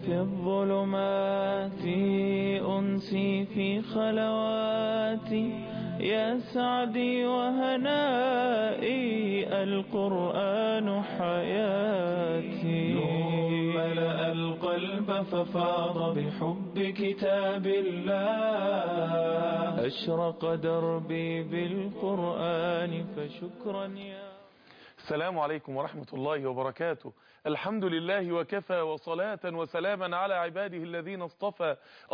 في الظلمات أنسي في خلواتي يا سعدي وهنائي القرآن حياتي نور ملأ القلب ففاض بحب كتاب الله أشرق دربي بالقرآن فشكرا يا السلام عليكم ورحمة الله وبركاته الحمد لله وكفى وصلاة وسلاما على عباده الذين اصطفى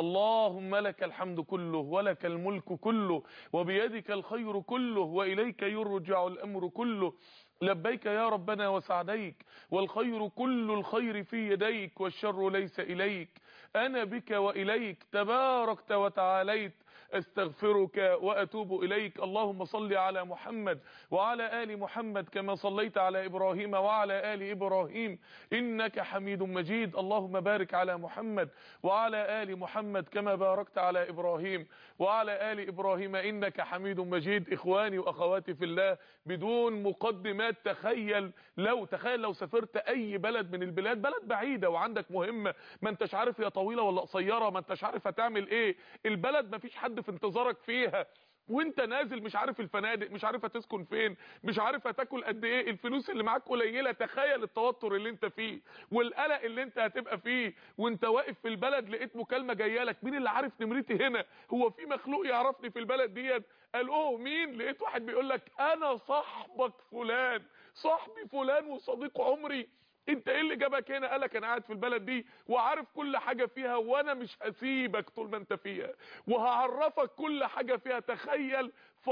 اللهم لك الحمد كله ولك الملك كله وبيدك الخير كله وإليك يرجع الأمر كله لبيك يا ربنا وسعديك والخير كل الخير في يديك والشر ليس إليك أنا بك وإليك تباركت وتعاليت استغفرك وأتوب إليك اللهم صل على محمد وعلى آل محمد كما صليت على إبراهيم وعلى آل إبراهيم إنك حميد مجيد اللهم بارك على محمد وعلى آل محمد كما باركت على إبراهيم وعلى آل إبراهيم إنك حميد مجيد إخواني وأخواتي في الله بدون مقدمات تخيل لو تخيل لو سافرت أي بلد من البلاد بلد بعيدة وعندك مهمة ما انتش عارف هي طويلة ولا قصيرة ما انتش عارف هتعمل ايه البلد ما فيش حد في انتظارك فيها وانت نازل مش عارف الفنادق مش عارف هتسكن فين مش عارف هتاكل قد ايه الفلوس اللي معاك قليله تخيل التوتر اللي انت فيه والقلق اللي انت هتبقى فيه وانت واقف في البلد لقيت مكالمه جايه لك مين اللي عارف نمرتي هنا هو في مخلوق يعرفني في البلد ديت قال اوه مين لقيت واحد بيقول لك انا صاحبك فلان صاحبي فلان وصديق عمري انت ايه اللي جابك هنا قالك انا قاعد في البلد دي وعارف كل حاجة فيها وانا مش هسيبك طول ما انت فيها وهعرفك كل حاجة فيها تخيل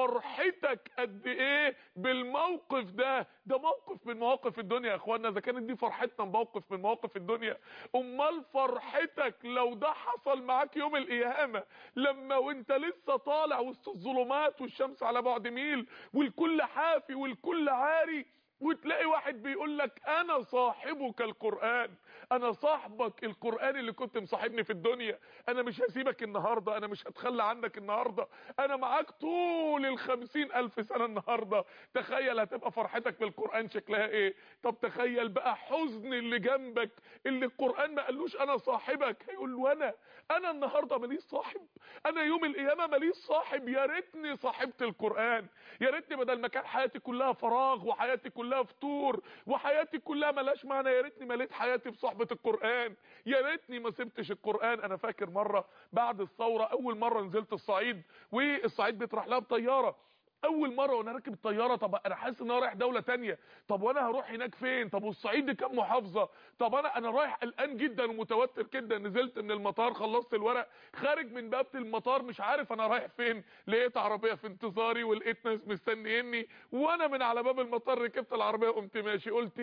فرحتك قد ايه بالموقف ده ده موقف من مواقف الدنيا يا اخوانا اذا كانت دي فرحتنا موقف من مواقف الدنيا امال فرحتك لو ده حصل معاك يوم القيامة لما وانت لسه طالع وسط الظلمات والشمس على بعد ميل والكل حافي والكل عاري وتلاقي واحد بيقول لك انا صاحبك القرآن انا صاحبك القرآن اللي كنت مصاحبني في الدنيا انا مش هسيبك النهاردة انا مش هتخلى عنك النهاردة انا معاك طول الخمسين الف سنة النهاردة تخيل هتبقى فرحتك بالقرآن شكلها ايه طب تخيل بقى حزن اللي جنبك اللي القرآن ما قالوش انا صاحبك هيقول له انا انا النهاردة ماليش صاحب انا يوم القيامة ماليش صاحب يا ريتني صاحبت القرآن يا ريتني بدل ما كان حياتي كلها فراغ وحياتي كلها كلها فطور وحياتي كلها ملاش معنى يا ريتني مليت حياتي بصحبة القرآن يا ريتني ما سبتش القرآن انا فاكر مرة بعد الثورة اول مرة نزلت الصعيد والصعيد بيطرح لها بطيارة اول مره وانا راكب الطياره طب انا حاسس ان انا رايح دوله تانية طب وانا هروح هناك فين طب والصعيد دي كام محافظه طب انا انا رايح قلقان جدا ومتوتر جدا نزلت من المطار خلصت الورق خارج من باب المطار مش عارف انا رايح فين لقيت عربيه في انتظاري ولقيت ناس مستنيني وانا من على باب المطار ركبت العربيه وقمت ماشي قلت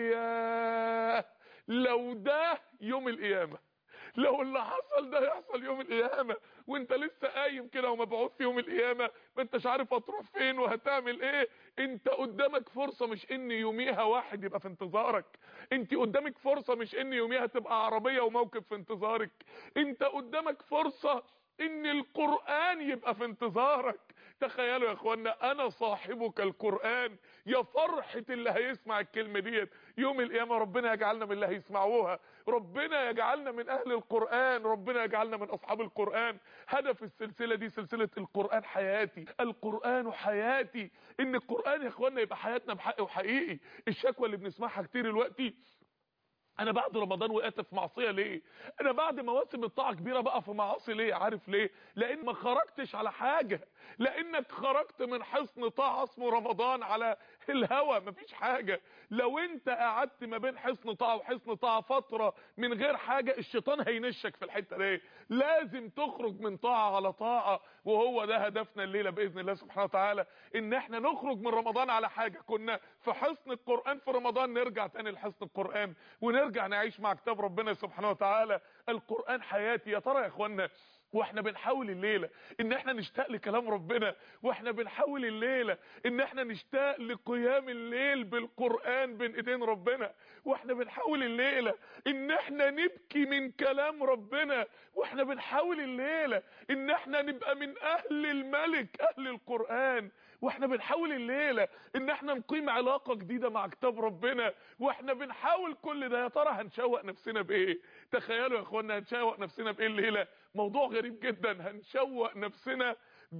يا لو ده يوم القيامه لو اللي حصل ده يحصل يوم القيامة وانت لسه قايم كده ومبعوث في يوم القيامة ما انتش عارف هتروح فين وهتعمل ايه انت قدامك فرصة مش ان يوميها واحد يبقى في انتظارك انت قدامك فرصة مش ان يوميها تبقى عربية وموقف في انتظارك انت قدامك فرصة ان القرآن يبقى في انتظارك تخيلوا يا اخوانا انا صاحبك القرآن يا فرحة اللي هيسمع الكلمة ديت يوم القيامة ربنا يجعلنا من اللي هيسمعوها ربنا يجعلنا من اهل القرآن ربنا يجعلنا من اصحاب القرآن هدف السلسلة دي سلسلة القرآن حياتي القرآن حياتي ان القرآن يا اخوانا يبقى حياتنا بحق وحقيقي الشكوى اللي بنسمعها كتير دلوقتي انا بعد رمضان وقعت في معصيه ليه انا بعد مواسم الطاعه كبيره بقى في معاصي ليه عارف ليه لان ما خرجتش على حاجه لانك خرجت من حصن طاعه اسمه رمضان على الهوى مفيش حاجه لو انت قعدت ما بين حصن طاعه وحصن طاعه فتره من غير حاجه الشيطان هينشك في الحته دي لازم تخرج من طاعه على طاعه وهو ده هدفنا الليله باذن الله سبحانه وتعالى ان احنا نخرج من رمضان على حاجه كنا في حصن القران في رمضان نرجع تاني لحصن القران ونرجع نعيش مع كتاب ربنا سبحانه وتعالى القران حياتي يا ترى يا اخوانا واحنا بنحاول الليله ان احنا نشتاق لكلام ربنا واحنا بنحاول الليله ان احنا نشتاق لقيام الليل بالقران بين ايدين ربنا واحنا بنحاول الليله ان احنا نبكي من كلام ربنا واحنا بنحاول الليله ان احنا نبقى من اهل الملك اهل القران واحنا بنحاول الليله ان احنا نقيم علاقه جديده مع كتاب ربنا واحنا بنحاول كل ده يا ترى هنشوق نفسنا بايه تخيلوا يا اخوانا هنشوق نفسنا بايه الليله موضوع غريب جدا هنشوق نفسنا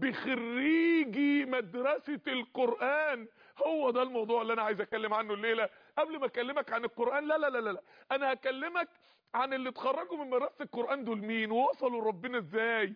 بخريجي مدرسه القران هو ده الموضوع اللي انا عايز اتكلم عنه الليله قبل ما اكلمك عن القران لا لا لا لا, لا. انا هكلمك عن اللي اتخرجوا من مدرسه القران دول مين ووصلوا لربنا ازاي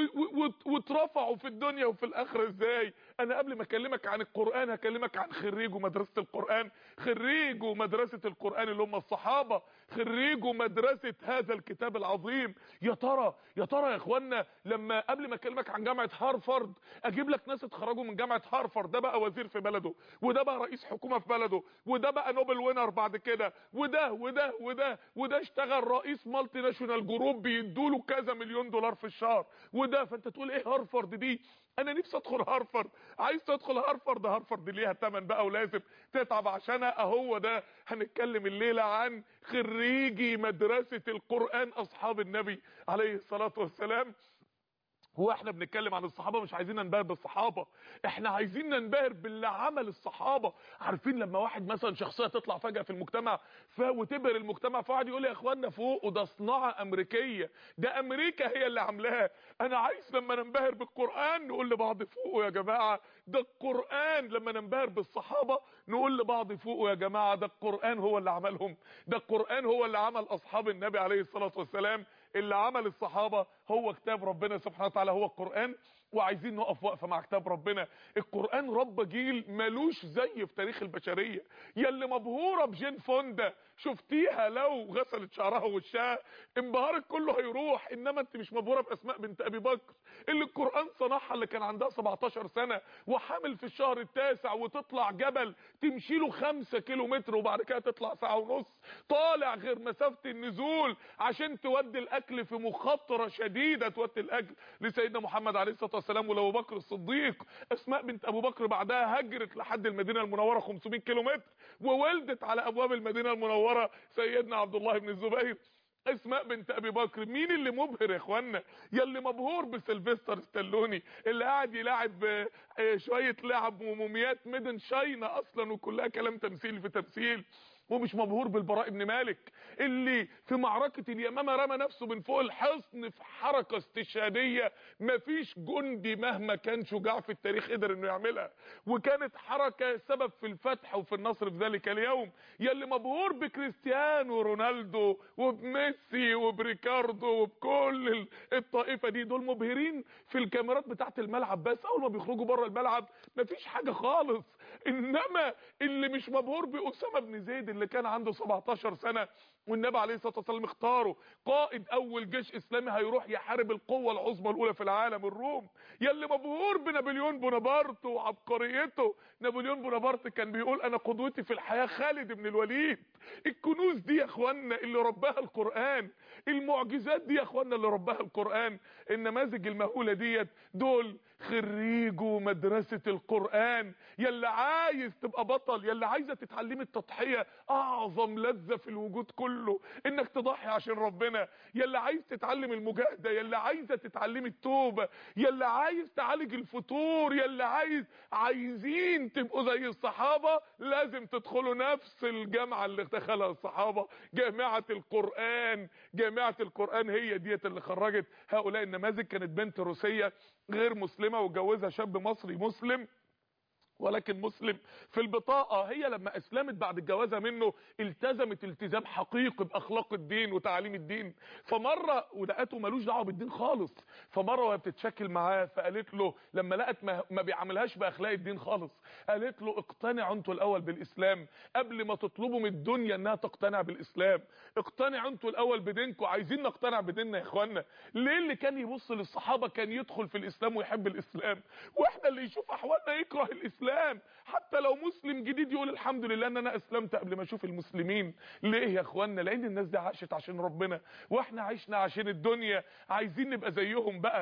واترفعوا في الدنيا وفي الاخره ازاي انا قبل ما اكلمك عن القران هكلمك عن خريجوا مدرسه القران خريجوا مدرسه القران اللي هم الصحابه خريجوا مدرسه هذا الكتاب العظيم يا ترى يا ترى يا اخوانا لما قبل ما اكلمك عن جامعه هارفارد اجيب لك ناس اتخرجوا من جامعه هارفارد ده بقى وزير في بلده وده بقى رئيس حكومه في بلده وده بقى نوبل وينر بعد كده وده وده وده وده اشتغل رئيس مالتي ناشونال جروب بيدوا له كذا مليون دولار في الشهر وده فانت تقول ايه هارفارد دي انا نفسي ادخل هارفارد عايز تدخل هارفارد هارفارد ليها ثمن بقى ولازم تتعب عشانها اهو ده هنتكلم الليله عن خريجي مدرسه القران اصحاب النبي عليه الصلاه والسلام هو احنا بنتكلم عن الصحابه مش عايزين ننبهر بالصحابه احنا عايزين ننبهر باللي عمل الصحابه عارفين لما واحد مثلا شخصيه تطلع فجاه في المجتمع ف وتبهر المجتمع فواحد يقول يا اخوانا فوق وده صناعه امريكيه ده امريكا هي اللي عاملاها انا عايز لما ننبهر بالقران نقول لبعض فوقوا يا جماعه ده القران لما ننبهر بالصحابه نقول لبعض فوقوا يا جماعه ده القران هو اللي عملهم ده القران هو اللي عمل اصحاب النبي عليه الصلاه والسلام اللي عمل الصحابه هو كتاب ربنا سبحانه وتعالى هو القران وعايزين نقف وقفه مع كتاب ربنا القران رب جيل ملوش زي في تاريخ البشريه يلي مبهوره بجين فوندا شفتيها لو غسلت شعرها ووشها انبهارك كله هيروح انما انت مش مبهوره باسماء بنت ابي بكر اللي القران صنعها اللي كان عندها 17 سنه وحامل في الشهر التاسع وتطلع جبل تمشي له 5 كيلو متر وبعد كده تطلع ساعه ونص طالع غير مسافه النزول عشان تودي الاكل في مخاطره شديده تودي الاكل لسيدنا محمد عليه الصلاه والسلام ولابو بكر الصديق اسماء بنت ابو بكر بعدها هجرت لحد المدينه المنوره 500 كيلو متر وولدت على ابواب المدينه المنوره سيدنا عبد الله بن الزبير اسماء بنت ابي بكر مين اللي مبهر يا اخوانا يلي مبهور بسيلفستر ستالوني اللي قاعد يلعب شويه لعب وموميات ميدن شاينا اصلا وكلها كلام تمثيل في تمثيل ومش مبهور بالبراء بن مالك اللي في معركة اليمامة رمى نفسه من فوق الحصن في حركة استشهادية مفيش جندي مهما كان شجاع في التاريخ قدر انه يعملها وكانت حركة سبب في الفتح وفي النصر في ذلك اليوم يلي مبهور بكريستيانو رونالدو وبميسي وبريكاردو وبكل الطائفة دي دول مبهرين في الكاميرات بتاعت الملعب بس اول ما بيخرجوا بره الملعب مفيش حاجة خالص انما اللي مش مبهور بأسامة بن زيد اللي كان عنده 17 سنة والنبي عليه الصلاة والسلام اختاره قائد اول جيش اسلامي هيروح يحارب القوة العظمى الاولى في العالم الروم يلي مبهور بنابليون بونابرت وعبقريته نابليون بونابرت كان بيقول انا قدوتي في الحياة خالد بن الوليد الكنوز دي يا اخوانا اللي رباها القرآن المعجزات دي يا اخوانا اللي رباها القرآن النماذج المهولة ديت دول خريجوا مدرسة القرآن يلي عايز تبقى بطل يلي عايزة تتعلمي التضحية اعظم لذة في الوجود كله انك تضحي عشان ربنا يلي عايز تتعلم المجاهدة يلي عايزة تتعلمي التوبة يلي عايز تعالج الفتور يلي عايز عايزين تبقوا زي الصحابة لازم تدخلوا نفس الجامعة اللي دخلها الصحابة جامعة القرآن جامعة القرآن هي ديت اللي خرجت هؤلاء النماذج كانت بنت روسية غير مسلمة وجوزها شاب مصري مسلم ولكن مسلم في البطاقة هي لما اسلمت بعد الجوازة منه التزمت التزام حقيقي باخلاق الدين وتعاليم الدين فمرة ولقته ملوش دعوه بالدين خالص فمرة وهي بتتشكل معاه فقالت له لما لقت ما, ما بيعملهاش باخلاق الدين خالص قالت له اقتنعوا انتوا الاول بالاسلام قبل ما تطلبوا من الدنيا انها تقتنع بالاسلام اقتنعوا انتوا الاول بدينكم عايزين نقتنع بديننا يا اخوانا ليه اللي كان يبص للصحابة كان يدخل في الاسلام ويحب الاسلام واحنا اللي يشوف احوالنا يكره الاسلام الاسلام حتى لو مسلم جديد يقول الحمد لله ان انا اسلمت قبل ما اشوف المسلمين ليه يا اخوانا لان الناس دي عاشت عشان ربنا واحنا عشنا عشان الدنيا عايزين نبقى زيهم بقى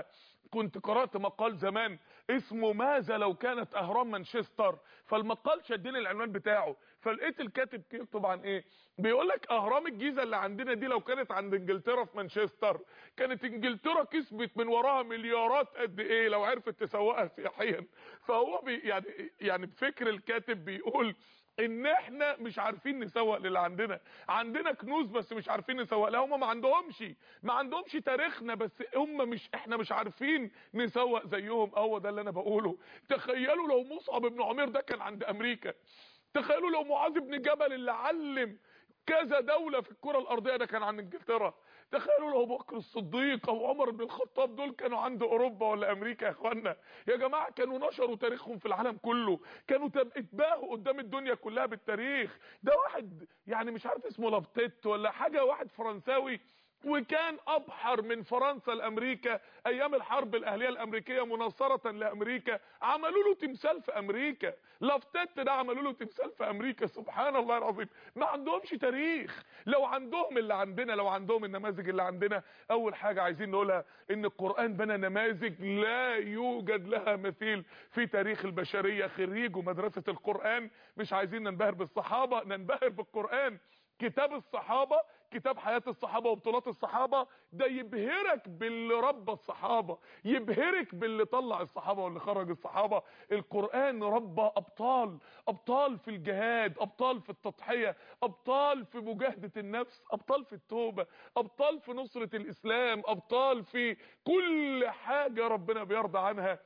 كنت قرأت مقال زمان اسمه ماذا لو كانت اهرام مانشستر فالمقال شدني العنوان بتاعه فلقيت الكاتب بيكتب عن ايه بيقول لك اهرام الجيزه اللي عندنا دي لو كانت عند انجلترا في مانشستر كانت انجلترا كسبت من وراها مليارات قد ايه لو عرفت تسوقها سياحيا فهو بي يعني يعني بفكر الكاتب بيقول ان احنا مش عارفين نسوق للي عندنا عندنا كنوز بس مش عارفين نسوق لها هم ما عندهمش ما عندهمش تاريخنا بس هم مش احنا مش عارفين نسوق زيهم هو ده اللي انا بقوله تخيلوا لو مصعب بن عمير ده كان عند امريكا تخيلوا لو معاذ بن جبل اللي علم كذا دولة في الكرة الارضية ده كان عند انجلترا تخيلوا لو بكر الصديق او عمر بن الخطاب دول كانوا عند اوروبا ولا امريكا يا اخوانا يا جماعه كانوا نشروا تاريخهم في العالم كله كانوا اتباهوا قدام الدنيا كلها بالتاريخ ده واحد يعني مش عارف اسمه لابتيت ولا حاجه واحد فرنساوي وكان ابحر من فرنسا لامريكا ايام الحرب الاهليه الامريكيه مناصره لامريكا عملوا له تمثال في امريكا لافتت ده عملوا له تمثال في امريكا سبحان الله العظيم ما عندهمش تاريخ لو عندهم اللي عندنا لو عندهم النماذج اللي عندنا اول حاجه عايزين نقولها ان القران بنى نماذج لا يوجد لها مثيل في تاريخ البشريه خريجوا مدرسه القران مش عايزين ننبهر بالصحابه ننبهر بالقران كتاب الصحابة كتاب حياة الصحابة وبطولات الصحابة ده يبهرك باللي ربى الصحابة يبهرك باللي طلع الصحابة واللي خرج الصحابة القرآن ربى أبطال أبطال في الجهاد أبطال في التضحية أبطال في مجاهدة النفس أبطال في التوبة أبطال في نصرة الإسلام أبطال في كل حاجة ربنا بيرضى عنها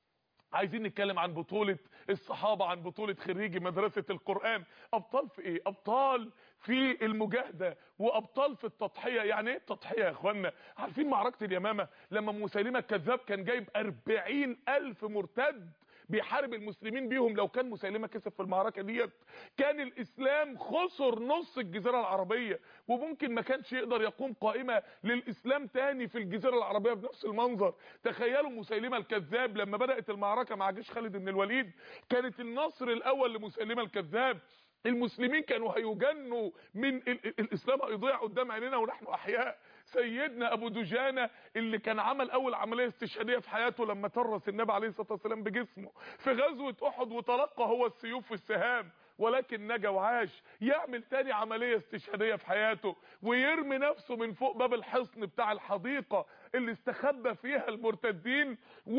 عايزين نتكلم عن بطولة الصحابة عن بطولة خريجي مدرسة القرآن ابطال في ايه ابطال في المجاهدة وابطال في التضحية يعني ايه التضحية يا اخوانا عارفين معركة اليمامة لما مسيلمة الكذاب كان جايب اربعين الف مرتد بيحارب المسلمين بيهم لو كان مسيلمة كسب في المعركة ديت كان الاسلام خسر نص الجزيرة العربية وممكن ما كانش يقدر يقوم قائمة للاسلام تاني في الجزيرة العربية بنفس المنظر تخيلوا مسيلمة الكذاب لما بدأت المعركة مع جيش خالد بن الوليد كانت النصر الاول لمسيلمة الكذاب المسلمين كانوا هيجنوا من ال ال الاسلام هيضيع قدام عينينا ونحن احياء سيدنا ابو دجانه اللي كان عمل اول عمليه استشهاديه في حياته لما ترس النبي عليه الصلاه والسلام بجسمه في غزوه احد وتلقى هو السيوف والسهام ولكن نجا وعاش يعمل تاني عمليه استشهاديه في حياته ويرمي نفسه من فوق باب الحصن بتاع الحديقه اللي استخبى فيها المرتدين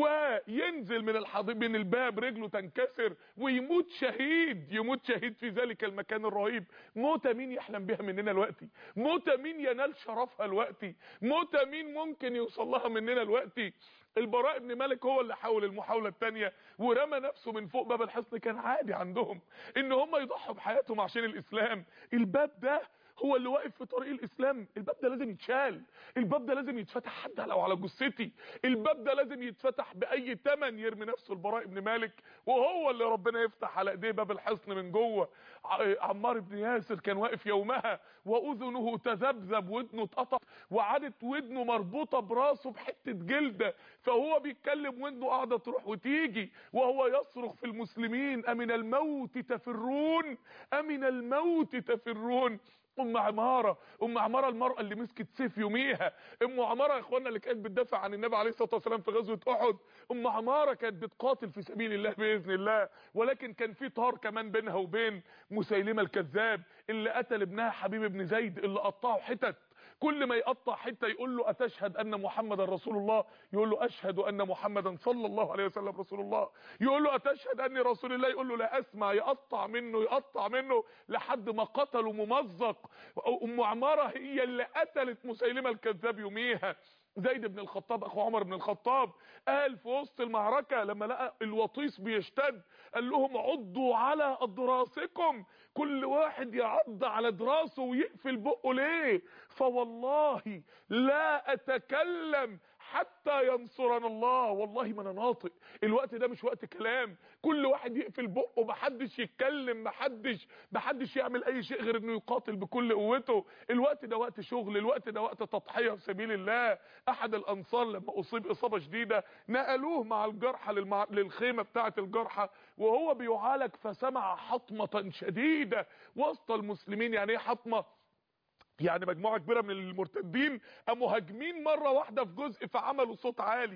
وينزل من الحديقه من الباب رجله تنكسر ويموت شهيد يموت شهيد في ذلك المكان الرهيب موتة مين يحلم بها مننا دلوقتي موتة مين ينال شرفها دلوقتي موتة مين ممكن يوصل لها مننا دلوقتي البراء بن مالك هو اللي حاول المحاولة التانية ورمى نفسه من فوق باب الحصن كان عادي عندهم ان هم يضحوا بحياتهم عشان الاسلام الباب ده هو اللي واقف في طريق الاسلام الباب ده لازم يتشال الباب ده لازم يتفتح حتى لو على جثتي الباب ده لازم يتفتح باي ثمن يرمي نفسه البراء بن مالك وهو اللي ربنا يفتح على ايديه باب الحصن من جوه عمار بن ياسر كان واقف يومها واذنه تذبذب ودنه اتقطع وعادت ودنه مربوطه براسه بحته جلده فهو بيتكلم ودنه قاعده تروح وتيجي وهو يصرخ في المسلمين امن الموت تفرون امن الموت تفرون ام عماره ام عماره المراه اللي مسكت سيف يوميها ام عماره يا اخوانا اللي كانت بتدافع عن النبي عليه الصلاه والسلام في غزوه احد ام عماره كانت بتقاتل في سبيل الله باذن الله ولكن كان في طار كمان بينها وبين مسيلمه الكذاب اللي قتل ابنها حبيب بن زيد اللي قطعه حتت كل ما يقطع حته يقول له اتشهد ان محمدا رسول الله يقول له اشهد ان محمدا صلى الله عليه وسلم رسول الله يقول له اتشهد اني رسول الله يقول له لا اسمع يقطع منه يقطع منه لحد ما قتله ممزق ام عماره هي اللي قتلت مسيلمه الكذاب يوميها زيد بن الخطاب اخو عمر بن الخطاب قال في وسط المعركه لما لقى الوطيس بيشتد قال لهم عضوا على اضراسكم كل واحد يعض على دراسه ويقفل بقه ليه فوالله لا اتكلم حتى ينصرنا الله والله ما انا ناطق الوقت ده مش وقت كلام كل واحد يقفل بقه محدش يتكلم محدش محدش يعمل اي شيء غير انه يقاتل بكل قوته الوقت ده وقت شغل الوقت ده وقت تضحيه في سبيل الله احد الانصار لما اصيب اصابه شديده نقلوه مع الجرحى للمع... للخيمه بتاعه الجرحى وهو بيعالج فسمع حطمه شديده وسط المسلمين يعني ايه حطمه يعني مجموعه كبيره من المرتدين قاموا هاجمين مره واحده في جزء فعملوا صوت عالي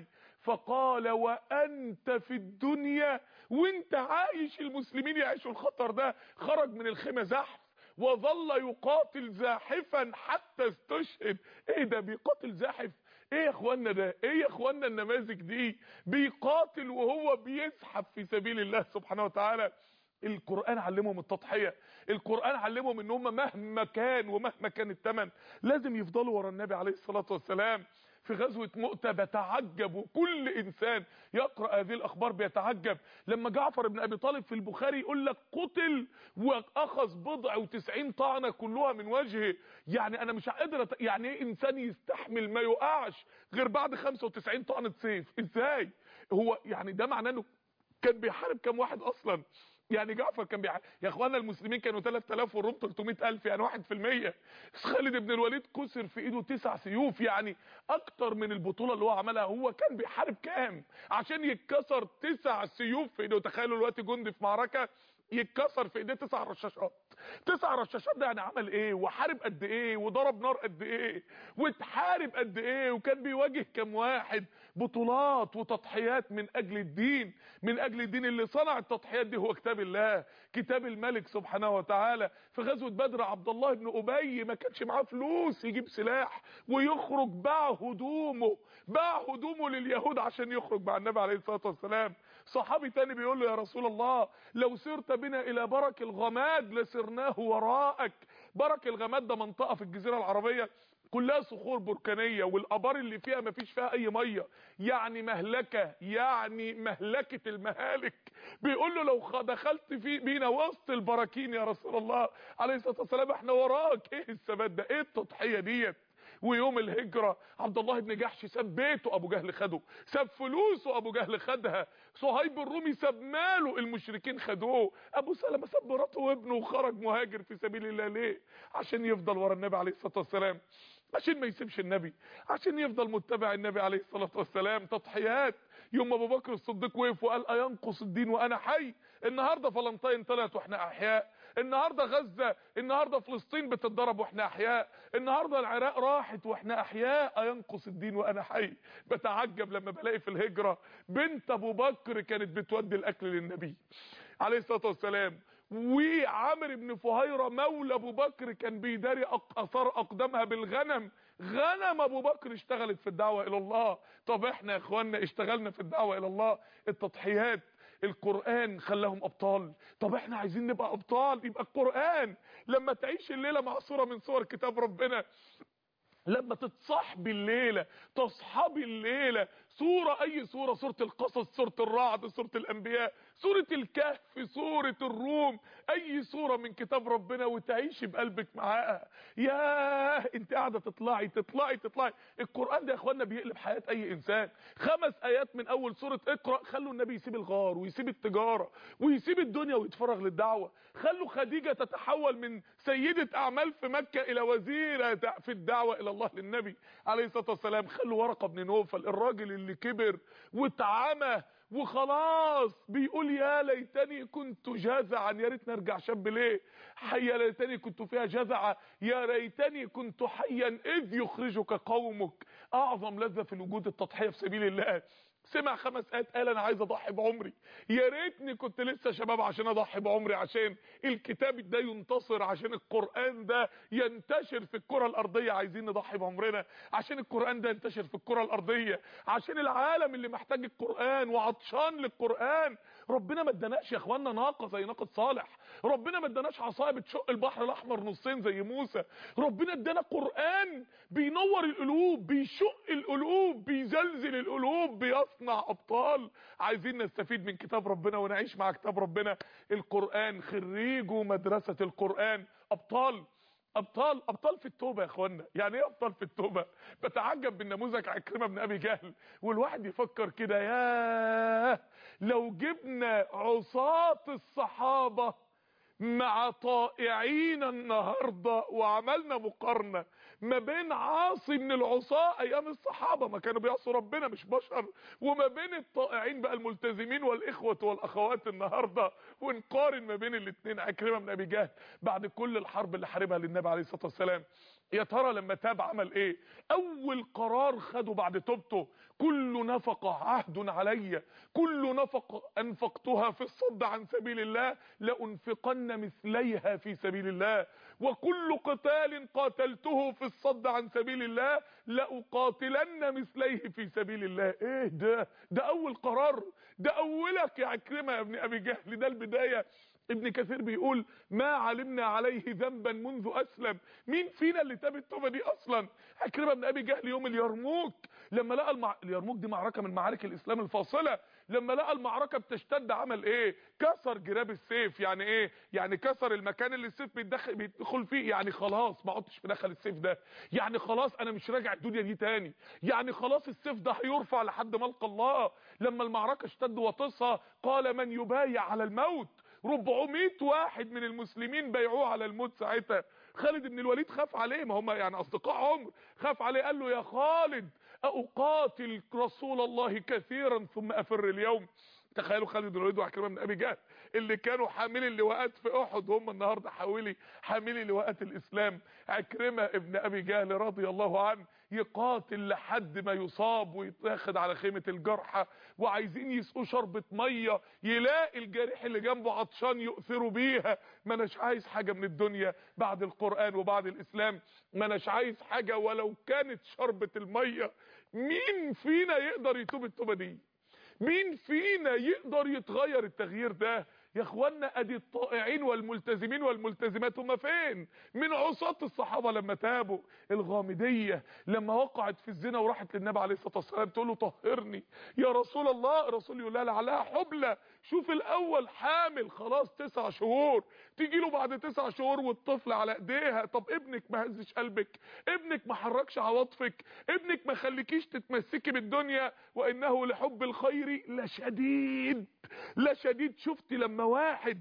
فقال وانت في الدنيا وانت عايش المسلمين يعيشوا الخطر ده خرج من الخيمه زحف وظل يقاتل زاحفا حتى استشهد ايه ده بيقاتل زاحف ايه يا اخوانا ده ايه يا اخوانا النماذج دي بيقاتل وهو بيزحف في سبيل الله سبحانه وتعالى القرآن علمهم التضحية القرآن علمهم ان هم مهما كان ومهما كان الثمن لازم يفضلوا ورا النبي عليه الصلاة والسلام في غزوة مؤتة بتعجب وكل انسان يقرأ هذه الاخبار بيتعجب لما جعفر بن ابي طالب في البخاري يقول لك قتل واخذ بضع وتسعين طعنة كلها من وجهه يعني انا مش قادر أت... يعني ايه انسان يستحمل ما يقعش غير بعد 95 طعنة سيف ازاي هو يعني ده معناه انه كان بيحارب كام واحد اصلا يعني جعفر كان بيع... يا اخوانا المسلمين كانوا 3000 والروم 300000 يعني 1% خالد بن الوليد كسر في ايده تسع سيوف يعني اكتر من البطوله اللي هو عملها هو كان بيحارب كام عشان يتكسر تسع سيوف في ايده تخيلوا دلوقتي جندي في معركه يتكسر في ايديه تسع رشاشات تسع رشاشات ده يعني عمل ايه وحارب قد ايه وضرب نار قد ايه واتحارب قد ايه وكان بيواجه كام واحد بطولات وتضحيات من اجل الدين من اجل الدين اللي صنع التضحيات دي هو كتاب الله كتاب الملك سبحانه وتعالى في غزوه بدر عبد الله بن ابي ما كانش معاه فلوس يجيب سلاح ويخرج باع هدومه باع هدومه لليهود عشان يخرج مع النبي عليه الصلاه والسلام صحابي تاني بيقول له يا رسول الله لو سرت بنا الى برك الغماد لسرناه وراءك برك الغماد ده منطقه في الجزيره العربيه كلها صخور بركانيه والابار اللي فيها ما فيش فيها اي ميه يعني مهلكه يعني مهلكه المهالك بيقول له لو دخلت في بينا وسط البراكين يا رسول الله عليه الصلاه والسلام احنا وراك ايه الثبات ده ايه التضحيه ديت ويوم الهجرة عبد الله بن جحش ساب بيته ابو جهل خده ساب فلوسه ابو جهل خدها صهيب الرومي ساب ماله المشركين خدوه ابو سلمة ساب مراته وابنه وخرج مهاجر في سبيل الله ليه عشان يفضل ورا النبي عليه الصلاة والسلام عشان ما يسيبش النبي عشان يفضل متبع النبي عليه الصلاة والسلام تضحيات يوم ابو بكر الصديق وقف وقال اينقص الدين وانا حي النهارده فلسطين طلعت واحنا احياء النهارده غزه النهارده فلسطين بتتضرب واحنا احياء النهارده العراق راحت واحنا احياء اينقص الدين وانا حي بتعجب لما بلاقي في الهجره بنت ابو بكر كانت بتودي الاكل للنبي عليه الصلاه والسلام وعامر بن فهيرة مولى ابو بكر كان بيداري اثار اقدامها بالغنم غنم ابو بكر اشتغلت في الدعوة الى الله طب احنا يا اخوانا اشتغلنا في الدعوة الى الله التضحيات القرآن خلاهم ابطال طب احنا عايزين نبقى ابطال يبقى القرآن لما تعيش الليلة مع صورة من صور كتاب ربنا لما تتصاحبي الليله تصحبي الليله صوره اي صوره صوره القصص صوره الرعد صوره الانبياء صوره الكهف صوره الروم اي صوره من كتاب ربنا وتعيشي بقلبك معاها يا انت قاعده تطلعي تطلعي تطلعي القران ده يا اخوانا بيقلب حياه اي انسان خمس ايات من اول سوره اقرا خلوا النبي يسيب الغار ويسيب التجاره ويسيب الدنيا ويتفرغ للدعوه خلوا خديجه تتحول من سيده اعمال في مكه الى وزيره في الدعوه الى الله للنبي عليه الصلاه والسلام خلوا ورقه بن نوفل الراجل اللي كبر واتعمى وخلاص بيقول يا ليتني كنت جزعا يا ريتني ارجع شاب ليه يا ليتني كنت فيها جزعا يا ليتني كنت حيا اذ يخرجك قومك اعظم لذه في الوجود التضحيه في سبيل الله سمع خمس ايات قال انا عايز اضحي بعمري يا ريتني كنت لسه شباب عشان اضحي بعمري عشان الكتاب ده ينتصر عشان القران ده ينتشر في الكره الارضيه عايزين نضحي بعمرنا عشان القران ده ينتشر في الكره الارضيه عشان العالم اللي محتاج القران وعطشان للقران ربنا ما اداناش يا اخوانا ناقه زي ناقه صالح ربنا ما اداناش عصايه بتشق البحر الاحمر نصين زي موسى ربنا ادانا قران بينور القلوب بيشق القلوب بيزلزل القلوب بيصنع ابطال عايزين نستفيد من كتاب ربنا ونعيش مع كتاب ربنا القران خريجوا مدرسه القران ابطال ابطال ابطال في التوبه يا اخوانا يعني ايه ابطال في التوبه بتعجب من نموذج عكرمه بن ابي جهل والواحد يفكر كده ياه لو جبنا عصاة الصحابه مع طائعين النهارده وعملنا مقارنه ما بين عاصي من العصاة ايام الصحابه ما كانوا بيعصوا ربنا مش بشر وما بين الطائعين بقى الملتزمين والاخوه والاخوات النهارده ونقارن ما بين الاثنين عكرمه بن ابي جهل بعد كل الحرب اللي حاربها للنبي عليه الصلاه والسلام يا ترى لما تاب عمل ايه اول قرار خده بعد توبته كل نفقة عهد علي كل نفقة انفقتها في الصد عن سبيل الله لانفقن مثليها في سبيل الله وكل قتال قاتلته في الصد عن سبيل الله لأقاتلن مثليه في سبيل الله ايه ده ده اول قرار ده اولك يا عكرمة يا ابن ابي جهل ده البداية ابن كثير بيقول ما علمنا عليه ذنبا منذ اسلم مين فينا اللي تاب التوبه دي اصلا عكرمه بن ابي جهل يوم اليرموك لما لقى المع... اليرموك دي معركه من معارك الاسلام الفاصله لما لقى المعركه بتشتد عمل ايه كسر جراب السيف يعني ايه يعني كسر المكان اللي السيف بيتدخل بيدخل فيه يعني خلاص ما عدتش بدخل السيف ده يعني خلاص انا مش راجع الدنيا دي تاني يعني خلاص السيف ده هيرفع لحد ما القى الله لما المعركه اشتد وطسها قال من يبايع على الموت 400 واحد من المسلمين بيعوه على الموت ساعتها خالد بن الوليد خاف عليه ما هم يعني اصدقاء عمر خاف عليه قال له يا خالد اقاتل رسول الله كثيرا ثم افر اليوم تخيلوا خالد بن الوليد وعكرمه بن ابي جهل اللي كانوا حاملي اللواءات في احد هم النهارده حاولي حاملي لواءات الاسلام عكرمه ابن ابي جهل رضي الله عنه يقاتل لحد ما يصاب ويتاخد على خيمه الجرحى وعايزين يسقوا شربة ميه يلاقي الجريح اللي جنبه عطشان يؤثروا بيها ما اناش عايز حاجه من الدنيا بعد القران وبعد الاسلام ما اناش عايز حاجه ولو كانت شربة الميه مين فينا يقدر يتوب التوبه دي مين فينا يقدر يتغير التغيير ده يا اخوانا ادي الطائعين والملتزمين والملتزمات هم فين من عصاة الصحابة لما تابوا الغامدية لما وقعت في الزنا وراحت للنبي عليه الصلاة والسلام تقول له طهرني يا رسول الله الرسول يقول لها لعلها حبلى شوف الاول حامل خلاص تسع شهور تيجي له بعد تسع شهور والطفل على ايديها طب ابنك ما هزش قلبك ابنك ما حركش عواطفك ابنك ما خليكيش تتمسكي بالدنيا وانه لحب الخير لشديد لشديد شفتي لما واحد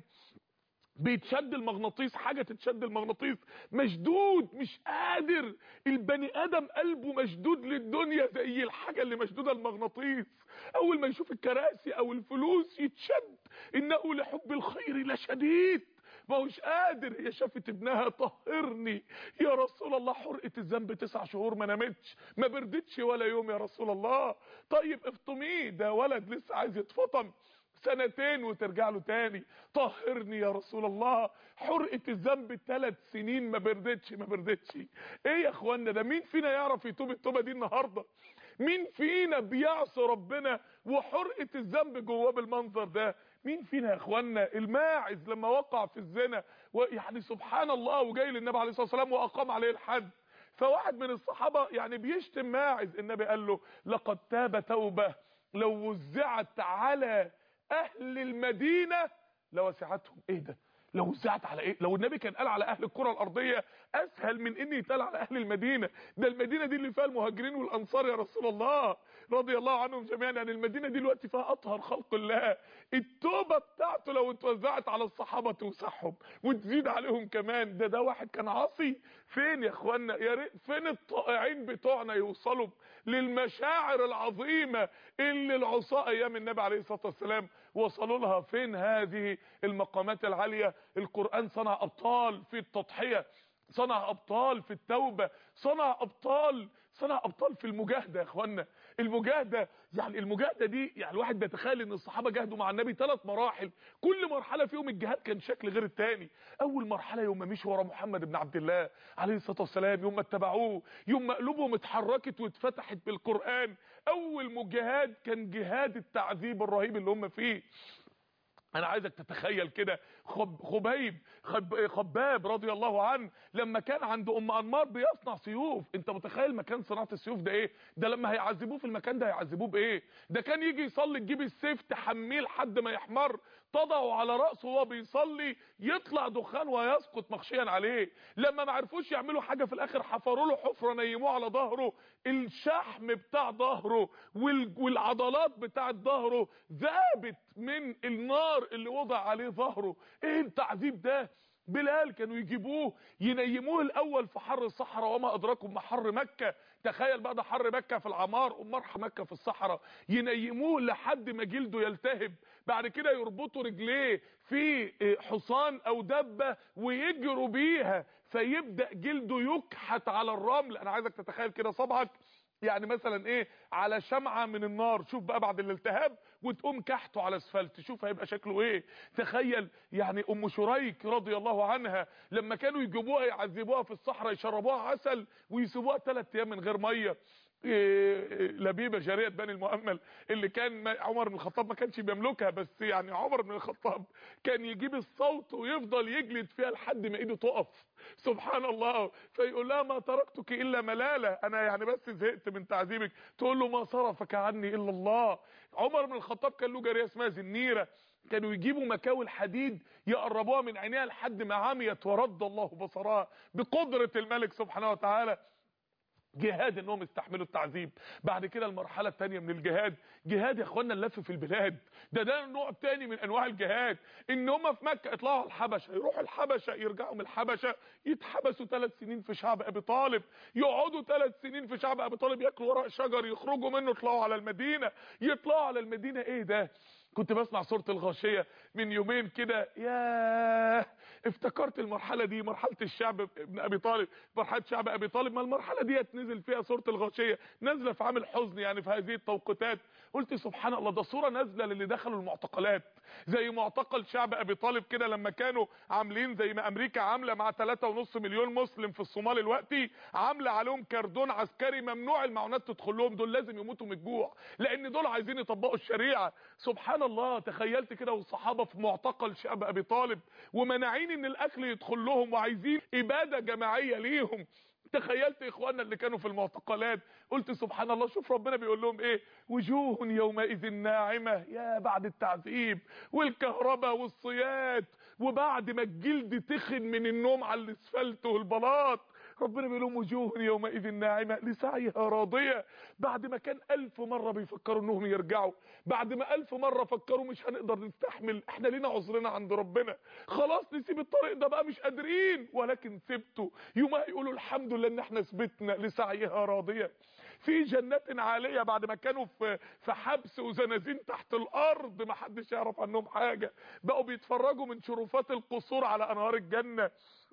بيتشد المغناطيس حاجة تتشد المغناطيس مشدود مش قادر البني ادم قلبه مشدود للدنيا زي الحاجة اللي مشدودة المغناطيس اول ما يشوف الكراسي او الفلوس يتشد انه لحب الخير لشديد ما هوش قادر هي شافت ابنها طهرني يا رسول الله حرقة الذنب تسع شهور ما نامتش ما بردتش ولا يوم يا رسول الله طيب افطميه ده ولد لسه عايز يتفطم سنتين وترجع له تاني طهرني يا رسول الله حرقة الذنب ثلاث سنين ما بردتش ما بردتش ايه يا اخوانا ده مين فينا يعرف يتوب التوبة دي النهاردة مين فينا بيعصي ربنا وحرقة الذنب جواه بالمنظر ده مين فينا يا اخوانا الماعز لما وقع في الزنا يعني سبحان الله وجاي للنبي عليه الصلاة والسلام واقام عليه الحد فواحد من الصحابة يعني بيشتم ماعز النبي قال له لقد تاب توبة لو وزعت على اهل المدينة لوسعتهم ايه ده لو وزعت على ايه لو النبي كان قال على اهل الكره الارضيه اسهل من ان يتقال على اهل المدينه ده المدينه دي اللي فيها المهاجرين والانصار يا رسول الله رضي الله عنهم جميعا يعني المدينه دي دلوقتي فيها اطهر خلق الله التوبه بتاعته لو اتوزعت على الصحابه توسعهم وتزيد عليهم كمان ده ده واحد كان عاصي فين يا اخوانا يا ريت فين الطائعين بتوعنا يوصلوا للمشاعر العظيمه اللي العصاه ايام النبي عليه الصلاه والسلام وصلوا لها فين هذه المقامات العاليه القران صنع ابطال في التضحيه صنع ابطال في التوبه صنع ابطال صنع ابطال في المجاهده يا اخوانا المجاهده يعني المجاهده دي يعني الواحد بيتخيل ان الصحابه جاهدوا مع النبي ثلاث مراحل كل مرحله فيهم الجهاد كان شكل غير الثاني اول مرحله يوم ما مشوا ورا محمد بن عبد الله عليه الصلاه والسلام يوم ما اتبعوه يوم ما قلوبهم اتحركت واتفتحت بالقران اول مجاهد كان جهاد التعذيب الرهيب اللي هم فيه انا عايزك تتخيل كده خب خبيب خب خباب رضي الله عنه لما كان عند ام انمار بيصنع سيوف انت متخيل مكان صناعه السيوف ده ايه ده لما هيعذبوه في المكان ده هيعذبوه بايه ده كان يجي يصلي تجيب السيف تحميه لحد ما يحمر تضعه على راسه وهو بيصلي يطلع دخان ويسقط مخشيا عليه لما ما عرفوش يعملوا حاجه في الاخر حفروا له حفره نيموه على ظهره الشحم بتاع ظهره والعضلات بتاعه ظهره ذابت من النار اللي وضع عليه ظهره ايه التعذيب ده بلال كانوا يجيبوه ينيموه الاول في حر الصحراء وما ادراكم ما حر مكه تخيل بقى ده حر مكه في العمار امال مكه في الصحراء ينيموه لحد ما جلده يلتهب بعد كده يربطوا رجليه في حصان او دبه ويجروا بيها فيبدا جلده يكحت على الرمل انا عايزك تتخيل كده صبعك يعني مثلا ايه على شمعة من النار شوف بقى بعد الالتهاب وتقوم كحته على اسفلت شوف هيبقى شكله ايه تخيل يعني ام شريك رضي الله عنها لما كانوا يجيبوها يعذبوها في الصحراء يشربوها عسل ويسيبوها ثلاث ايام من غير ميه إيه لبيبه جاريه بني المؤمل اللي كان عمر بن الخطاب ما كانش بيملكها بس يعني عمر بن الخطاب كان يجيب الصوت ويفضل يجلد فيها لحد ما ايده تقف سبحان الله فيقول لها ما تركتك الا ملاله انا يعني بس زهقت من تعذيبك تقول له ما صرفك عني الا الله عمر بن الخطاب كان له جاريه اسمها زنيره كانوا يجيبوا مكاوي الحديد يقربوها من عينيها لحد ما عميت ورد الله بصرها بقدره الملك سبحانه وتعالى جهاد انهم يستحملوا التعذيب بعد كده المرحله الثانيه من الجهاد جهاد يا اخوانا اللف في البلاد ده ده نوع تاني من انواع الجهاد ان هم في مكه يطلعوا على الحبشه يروحوا الحبشه يرجعوا من الحبشه يتحبسوا ثلاث سنين في شعب ابي طالب يقعدوا ثلاث سنين في شعب ابي طالب ياكلوا ورق شجر يخرجوا منه يطلعوا على المدينه يطلعوا على المدينه ايه ده كنت بسمع سوره الغاشيه من يومين كده ياه افتكرت المرحله دي مرحله الشعب ابن ابي طالب مرحله شعب ابي طالب ما المرحله ديت نزل فيها سوره الغاشيه نازله في عام الحزن يعني في هذه التوقيتات قلت سبحان الله ده صوره نازله للي دخلوا المعتقلات زي معتقل شعب ابي طالب كده لما كانوا عاملين زي ما امريكا عامله مع 3.5 مليون مسلم في الصومال الوقتي عامله عليهم كردون عسكري ممنوع المعونات تدخل لهم دول لازم يموتوا من الجوع لان دول عايزين يطبقوا الشريعه سبحان الله تخيلت كده والصحابه في معتقل شعب ابي طالب ومناعين ان الاكل يدخل لهم وعايزين اباده جماعيه ليهم تخيلت اخواننا اللي كانوا في المعتقلات قلت سبحان الله شوف ربنا بيقول لهم ايه وجوه يومئذ ناعمه يا بعد التعذيب والكهرباء والصياد وبعد ما الجلد تخن من النوم على الاسفلت والبلاط ربنا بيقول لهم وجوه يومئذ ناعمه لسعيها راضيه بعد ما كان ألف مره بيفكروا انهم يرجعوا بعد ما ألف مره فكروا مش هنقدر نستحمل احنا لينا عذرنا عند ربنا خلاص نسيب الطريق ده بقى مش قادرين ولكن سبته يوم هيقولوا الحمد لله ان احنا ثبتنا لسعيها راضيه في جنات عاليه بعد ما كانوا في في حبس وزنازين تحت الارض ما حدش يعرف عنهم حاجه بقوا بيتفرجوا من شرفات القصور على انهار الجنه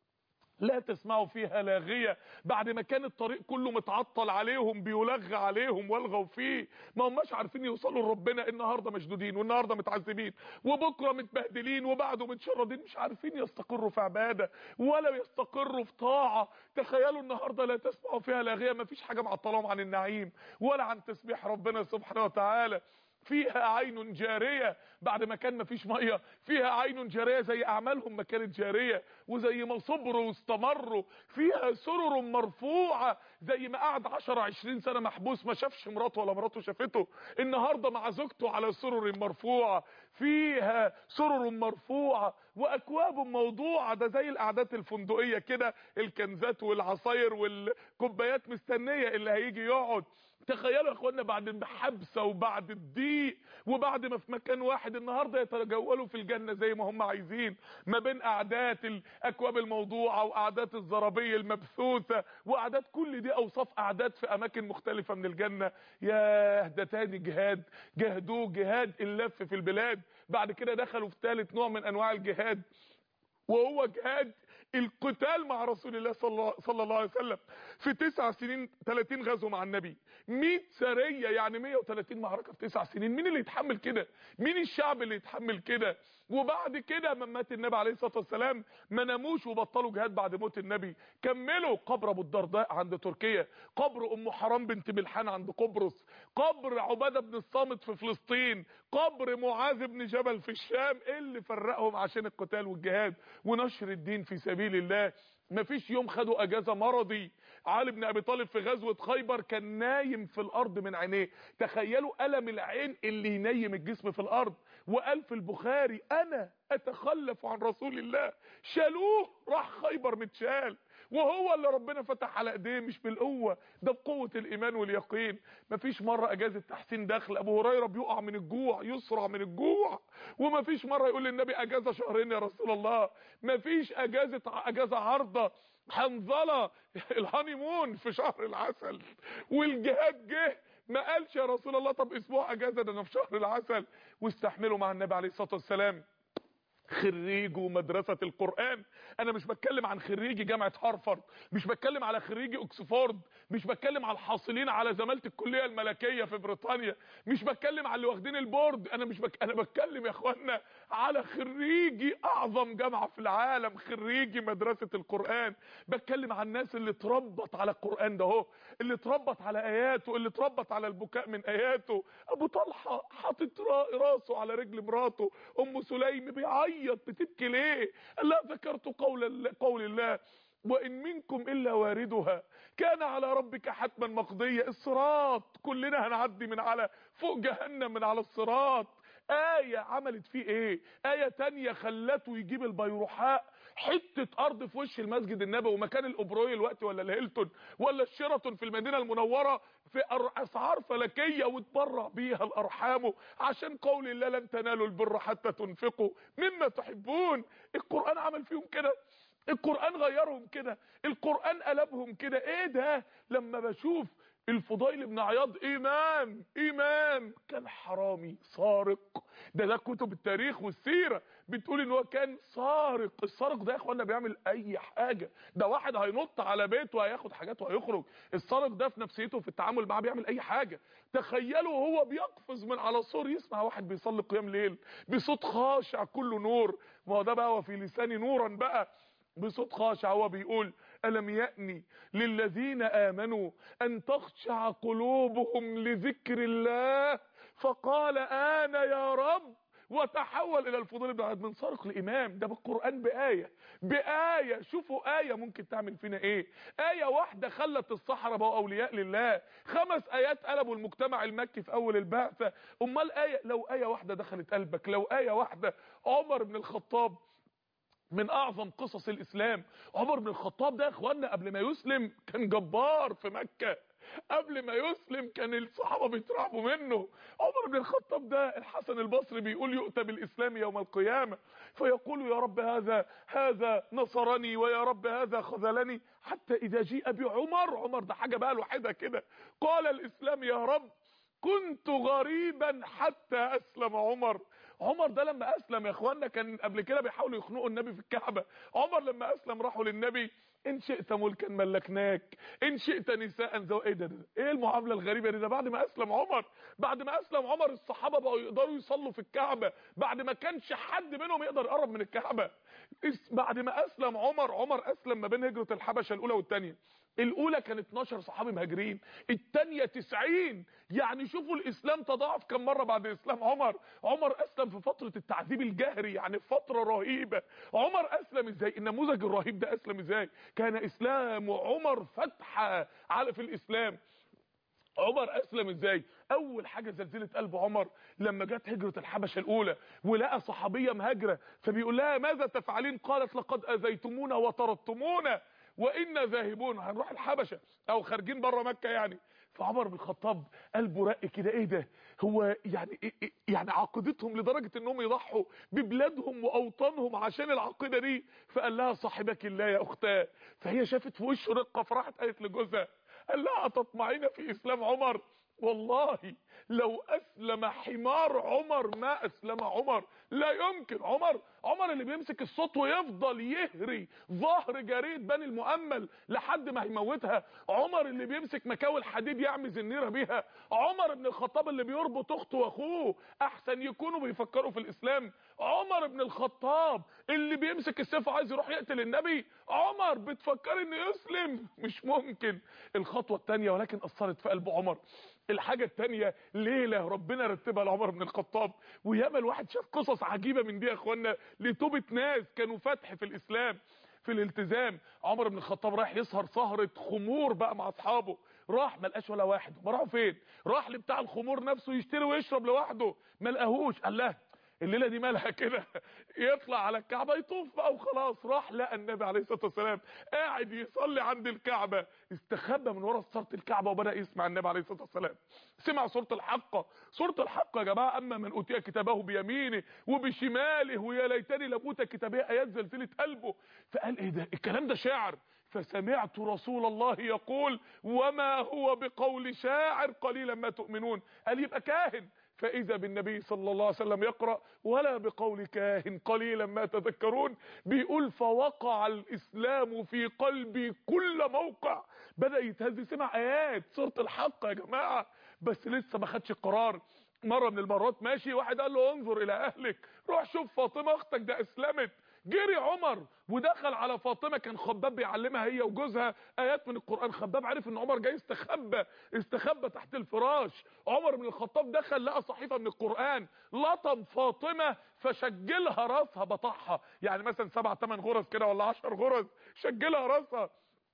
لا تسمعوا فيها لاغية بعد ما كان الطريق كله متعطل عليهم بيلغى عليهم والغوا فيه ما هماش عارفين يوصلوا لربنا النهارده مشدودين والنهارده متعذبين وبكره متبهدلين وبعده متشردين مش عارفين يستقروا في عباده ولا يستقروا في طاعه تخيلوا النهارده لا تسمعوا فيها لاغية ما فيش حاجه معطلاهم عن النعيم ولا عن تسبيح ربنا سبحانه وتعالى فيها عين جارية بعد ما كان مفيش مية فيها عين جارية زي أعمالهم ما كانت جارية وزي ما صبروا واستمروا فيها سرر مرفوعة زي ما قعد 10 20 سنة محبوس ما شافش مراته ولا مراته شافته النهاردة مع زوجته على سرر مرفوعة فيها سرر مرفوعة وأكواب موضوعة ده زي القعدات الفندقية كده الكنزات والعصاير والكوبايات مستنية اللي هيجي يقعد تخيلوا يا اخوانا بعد الحبسه وبعد الضيق وبعد ما في مكان واحد النهارده يتجولوا في الجنه زي ما هم عايزين ما بين قعدات الاكواب الموضوعه وقعدات الزرابيه المبثوثه وقعدات كل دي اوصاف قعدات في اماكن مختلفه من الجنه ياه ده تاني جهاد جهدوه جهاد اللف في البلاد بعد كده دخلوا في ثالث نوع من انواع الجهاد وهو جهاد القتال مع رسول الله صلى, صلى الله عليه وسلم في تسع سنين 30 غزو مع النبي 100 سريه يعني 130 معركه في تسع سنين مين اللي يتحمل كده مين الشعب اللي يتحمل كده وبعد كده ما مات النبي عليه الصلاه والسلام ما ناموش وبطلوا جهاد بعد موت النبي كملوا قبر ابو الدرداء عند تركيا قبر ام حرام بنت ملحان عند قبرص قبر عباده بن الصامت في فلسطين قبر معاذ بن جبل في الشام إيه اللي فرقهم عشان القتال والجهاد ونشر الدين في سبيل الله مفيش يوم خدوا اجازه مرضي علي بن ابي طالب في غزوه خيبر كان نايم في الارض من عينيه تخيلوا الم العين اللي ينيم الجسم في الارض وقال في البخاري انا اتخلف عن رسول الله شالوه راح خيبر متشال وهو اللي ربنا فتح على ايديه مش بالقوه ده بقوه الايمان واليقين مفيش مره اجازه تحسين دخل ابو هريره بيقع من الجوع يسرع من الجوع ومفيش مره يقول للنبي اجازه شهرين يا رسول الله مفيش اجازه اجازه عارضه حنظله الهانيمون في شهر العسل والجهاد جه ما قالش يا رسول الله طب اسبوع اجازه ده انا في شهر العسل واستحملوا مع النبي عليه الصلاه والسلام خريجو مدرسة القرآن انا مش بتكلم عن خريجي جامعة هارفارد مش بتكلم على خريجي اوكسفورد مش بتكلم على الحاصلين على زمالة الكلية الملكية في بريطانيا مش بتكلم على اللي واخدين البورد انا مش بك... انا بتكلم يا اخوانا على خريجي اعظم جامعة في العالم خريجي مدرسة القرآن بتكلم عن الناس اللي اتربط على القرآن ده اهو اللي اتربط على اياته اللي اتربط على البكاء من اياته ابو طلحة حاطط را- راسه على رجل مراته ام سليم بيعيط بتبكي ليه قال لها ذكرت قول الله قول الله وان منكم الا واردها كان على ربك حتما مقضية الصراط كلنا هنعدي من على فوق جهنم من على الصراط آية عملت فيه ايه آية تانية خلته يجيب البيروحاء حتة ارض في وش المسجد النبوي ومكان الابروي الوقت ولا الهيلتون ولا الشيراتون في المدينة المنورة في أر- اسعار فلكية وتبرع بيها الارحام عشان قول الله لن تنالوا البر حتى تنفقوا مما تحبون القرآن عمل فيهم كده القرآن غيرهم كده القرآن قلبهم كده ايه ده لما بشوف الفضيل بن عياض امام امام كان حرامي سارق ده ده كتب التاريخ والسيره بتقول ان هو كان سارق السارق ده يا اخوانا بيعمل اي حاجه ده واحد هينط على بيته وهياخد حاجات وهيخرج السارق ده في نفسيته في التعامل معاه بيعمل اي حاجه تخيلوا هو بيقفز من على سور يسمع واحد بيصلي قيام ليل بصوت خاشع كله نور ما هو ده بقى وفي لساني نورا بقى بصوت خاشع هو بيقول ألم يأني للذين آمنوا أن تخشع قلوبهم لذكر الله فقال أنا يا رب وتحول إلى الفضول بن عياض من سارق لإمام ده بالقرآن بآية بآية شوفوا آية ممكن تعمل فينا إيه آية واحدة خلت الصحراء بقوا أولياء لله خمس آيات قلبوا المجتمع المكي في أول البعثة أمال آية لو آية واحدة دخلت قلبك لو آية واحدة عمر بن الخطاب من اعظم قصص الاسلام عمر بن الخطاب ده يا اخوانا قبل ما يسلم كان جبار في مكة قبل ما يسلم كان الصحابة بيترعبوا منه عمر بن الخطاب ده الحسن البصري بيقول يؤتى بالاسلام يوم القيامة فيقول يا رب هذا هذا نصرني ويا رب هذا خذلني حتى اذا جيء بعمر عمر ده حاجة بقى لوحدها كده قال الاسلام يا رب كنت غريبا حتى اسلم عمر عمر ده لما اسلم يا اخوانا كان قبل كده بيحاولوا يخنقوا النبي في الكعبة عمر لما اسلم راحوا للنبي ان شئت ملكا ملكناك ان شئت نساء زو ايه ده, ده ايه المعامله الغريبه دي ده بعد ما اسلم عمر بعد ما اسلم عمر الصحابه بقوا يقدروا يصلوا في الكعبه بعد ما كانش حد منهم يقدر يقرب من الكعبه اس- بعد ما اسلم عمر عمر اسلم ما بين هجره الحبشه الاولى والثانيه الاولى كان 12 صحابي مهاجرين الثانيه 90 يعني شوفوا الاسلام تضاعف كم مره بعد اسلام عمر عمر اسلم في فتره التعذيب الجهري يعني في فتره رهيبه عمر اسلم ازاي النموذج الرهيب ده اسلم ازاي كان اسلام عمر فتحه على في الاسلام عمر اسلم ازاي اول حاجه زلزلت قلب عمر لما جت هجره الحبشه الاولى ولقى صحابيه مهاجره فبيقول لها ماذا تفعلين قالت لقد اذيتمونا وطردتمونا وإنا ذاهبون هنروح الحبشه او خارجين بره مكه يعني فعمر بن الخطاب قلبه رق كده ايه ده هو يعني إيه إيه يعني عقيدتهم لدرجه انهم يضحوا ببلادهم واوطانهم عشان العقيده دي فقال لها صاحبك الله يا اختاه فهي شافت في وشه رقه فراحت قالت لجوزها قال لها أتطمعين في إسلام عمر والله لو أسلم حمار عمر ما أسلم عمر لا يمكن عمر عمر اللي بيمسك الصوت ويفضل يهري ظهر جريد بني المؤمل لحد ما هيموتها عمر اللي بيمسك مكاوي الحديد يعمي زنيره بيها عمر بن الخطاب اللي بيربط اخته واخوه احسن يكونوا بيفكروا في الاسلام عمر بن الخطاب اللي بيمسك السيف وعايز يروح يقتل النبي عمر بتفكر انه يسلم مش ممكن الخطوه الثانيه ولكن اثرت في قلب عمر الحاجة التانية ليلة ربنا رتبها لعمر بن الخطاب وياما الواحد شاف قصص عجيبة من دي يا اخوانا لتوبة ناس كانوا فتح في الاسلام في الالتزام عمر بن الخطاب راح يسهر سهرة خمور بقى مع اصحابه راح ما لقاش ولا واحد ما راحوا فين راح لبتاع الخمور نفسه يشتري ويشرب لوحده ما لقاهوش قال له الليله دي مالها كده يطلع على الكعبه يطوف بقى وخلاص راح لقى النبي عليه الصلاه والسلام قاعد يصلي عند الكعبه استخبى من ورا ستاره الكعبه وبدا يسمع النبي عليه الصلاه والسلام سمع سوره الحقه سوره الحقه يا جماعه اما من اوتي كتابه بيمينه وبشماله ويا ليتني لم اوت كتابيه ايات زلزلت قلبه فقال ايه ده الكلام ده شعر فسمعت رسول الله يقول وما هو بقول شاعر قليلا ما تؤمنون قال يبقى كاهن فاذا بالنبي صلى الله عليه وسلم يقرا ولا بقول كاهن قليلا ما تذكرون بيقول فوقع الاسلام في قلبي كل موقع بدا يتهز سمع ايات سوره الحق يا جماعه بس لسه ما خدش القرار مره من المرات ماشي واحد قال له انظر الى اهلك روح شوف فاطمه اختك ده اسلمت جري عمر ودخل على فاطمه كان خباب بيعلمها هي وجوزها ايات من القران خباب عرف ان عمر جاي استخبى استخبى تحت الفراش عمر بن الخطاب دخل لقى صحيفه من القران لطم فاطمه فشجلها راسها بطحها يعني مثلا سبع ثمان غرز كده ولا 10 غرز شجلها راسها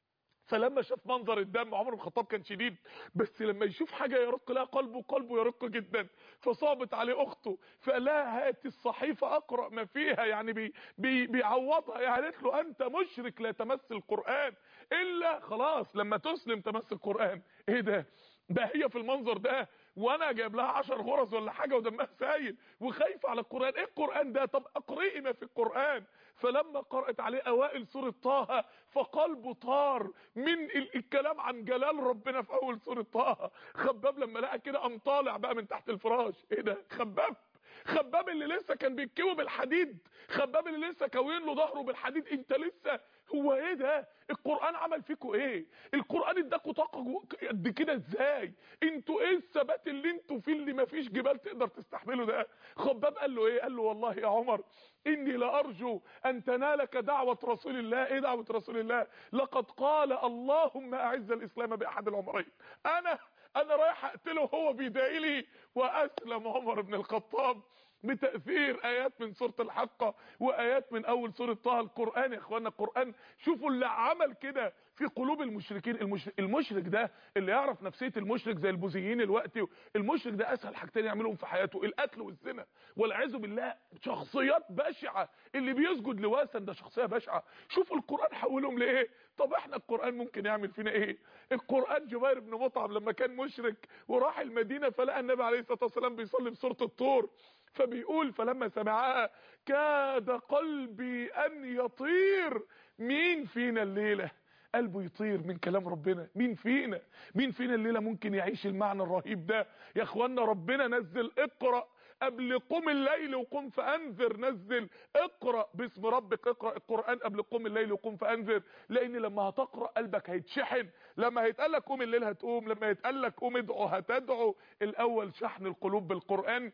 فلما شاف منظر الدم عمر بن الخطاب كان شديد بس لما يشوف حاجه يرق لها قلبه قلبه يرق جدا فصابت عليه اخته فقال لها هات الصحيفه اقرا ما فيها يعني بي بي بيعوضها يعني قالت له انت مشرك لا تمس القران الا خلاص لما تسلم تمس القران ايه ده ده هي في المنظر ده وانا جايب لها 10 غرز ولا حاجه ودمها سايل وخايفه على القران ايه القران ده طب اقرئي ما في القران فلما قرات عليه اوائل سوره طه فقلبه طار من الكلام عن جلال ربنا في اول سوره طه خباب لما لقى كده قام طالع بقى من تحت الفراش ايه ده خباب خباب اللي لسه كان بيتكوي بالحديد خباب اللي لسه كاوين له ظهره بالحديد انت لسه هو ايه ده القران عمل فيكم ايه القران اداكوا طاقه قد كده ازاي انتوا ايه الثبات اللي انتوا فيه اللي مفيش جبال تقدر تستحمله ده خباب قال له ايه قال له والله يا عمر اني لارجو ان تنالك دعوه رسول الله ايه دعوه رسول الله لقد قال اللهم اعز الاسلام باحد العمرين انا انا رايح اقتله وهو بيدعي لي واسلم عمر بن الخطاب بتأثير آيات من سورة الحقة وآيات من أول سورة طه القرآن يا إخوانا القرآن شوفوا اللي عمل كده في قلوب المشركين المشرك, المشرك ده اللي يعرف نفسية المشرك زي البوذيين الوقت المشرك ده أسهل حاجتين يعملهم في حياته القتل والزنا والعياذ بالله شخصيات بشعة اللي بيسجد لوثن ده شخصية بشعة شوفوا القرآن حولهم لإيه طب احنا القرآن ممكن يعمل فينا ايه القرآن جبير بن مطعم لما كان مشرك وراح المدينة فلقى النبي عليه الصلاة والسلام بيصلي في سورة الطور فبيقول فلما سمعها كاد قلبي ان يطير مين فينا الليله قلبه يطير من كلام ربنا مين فينا مين فينا الليله ممكن يعيش المعنى الرهيب ده يا اخوانا ربنا نزل اقرا قبل قوم الليل وقم فانذر نزل اقرا باسم ربك اقرا القران قبل قوم الليل وقم فانذر لان لما هتقرا قلبك هيتشحن لما هيتقال لك قوم الليل هتقوم لما يتقال لك قوم ادعو هتدعو الاول شحن القلوب بالقران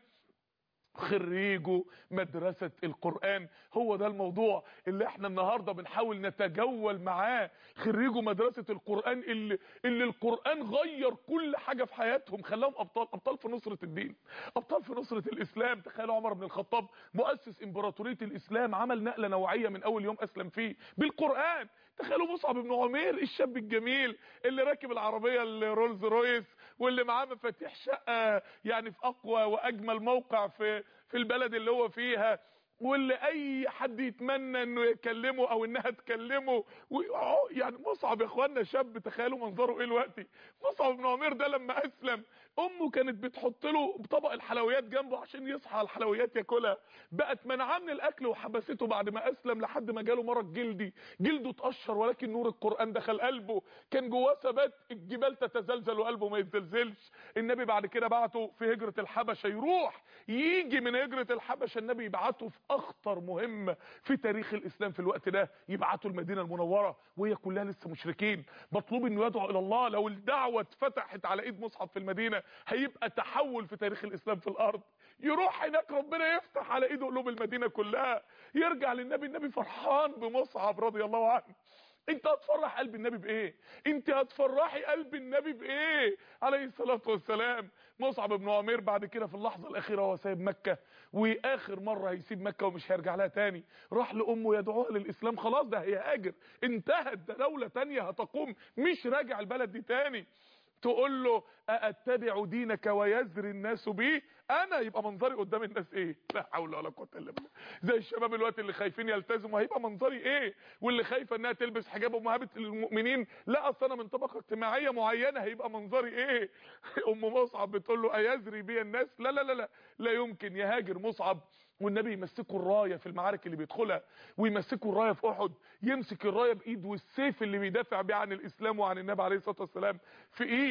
خريجوا مدرسة القرآن هو ده الموضوع اللي احنا النهاردة بنحاول نتجول معاه خريجوا مدرسة القرآن اللي, اللي القرآن غير كل حاجة في حياتهم خلاهم أبطال أبطال في نصرة الدين أبطال في نصرة الإسلام تخيلوا عمر بن الخطاب مؤسس إمبراطورية الإسلام عمل نقلة نوعية من أول يوم أسلم فيه بالقرآن تخيلوا مصعب بن عمير الشاب الجميل اللي راكب العربية الرولز رويس واللي معاه مفاتيح شقة يعني في أقوى وأجمل موقع في في البلد اللي هو فيها واللي اي حد يتمنى انه يكلمه او انها تكلمه و... يعني مصعب يا اخوانا شاب تخيلوا منظره ايه دلوقتي مصعب بن عمير ده لما اسلم امه كانت بتحط له طبق الحلويات جنبه عشان يصحى على الحلويات ياكلها بقت منعاه من الاكل وحبسته بعد ما اسلم لحد ما جاله مرض جلدي جلده اتقشر ولكن نور القران دخل قلبه كان جواه ثبات الجبال تتزلزل وقلبه ما يتزلزلش النبي بعد كده بعته في هجره الحبشه يروح يجي من هجره الحبشه النبي يبعته في اخطر مهمه في تاريخ الاسلام في الوقت ده يبعته المدينه المنوره وهي كلها لسه مشركين مطلوب انه يدعو الى الله لو الدعوه اتفتحت على ايد مصعب في المدينه هيبقى تحول في تاريخ الاسلام في الارض يروح هناك ربنا يفتح على ايده قلوب المدينه كلها يرجع للنبي النبي فرحان بمصعب رضي الله عنه انت هتفرح قلب النبي بايه انت هتفرحي قلب النبي بايه عليه الصلاه والسلام مصعب بن عمير بعد كده في اللحظه الاخيره هو سايب مكه واخر مره هيسيب مكه ومش هيرجع لها تاني راح لامه يدعوها للاسلام خلاص ده هيهاجر انتهت ده دوله تانية هتقوم مش راجع البلد دي تاني تقول له أأتبع دينك ويزري الناس بي انا يبقى منظري قدام الناس ايه لا حول ولا قوه الا بالله زي الشباب الوقت اللي خايفين يلتزموا هيبقى منظري ايه واللي خايفه انها تلبس حجاب امهات المؤمنين لا اصل انا من طبقه اجتماعيه معينه هيبقى منظري ايه ام مصعب بتقول له ايزري بي الناس لا لا لا لا لا يمكن يهاجر مصعب والنبي يمسكوا الرايه في المعارك اللي بيدخلها ويمسكوا الرايه في احد يمسك الرايه بايد والسيف اللي بيدافع بيه عن الاسلام وعن النبي عليه الصلاه والسلام في ايد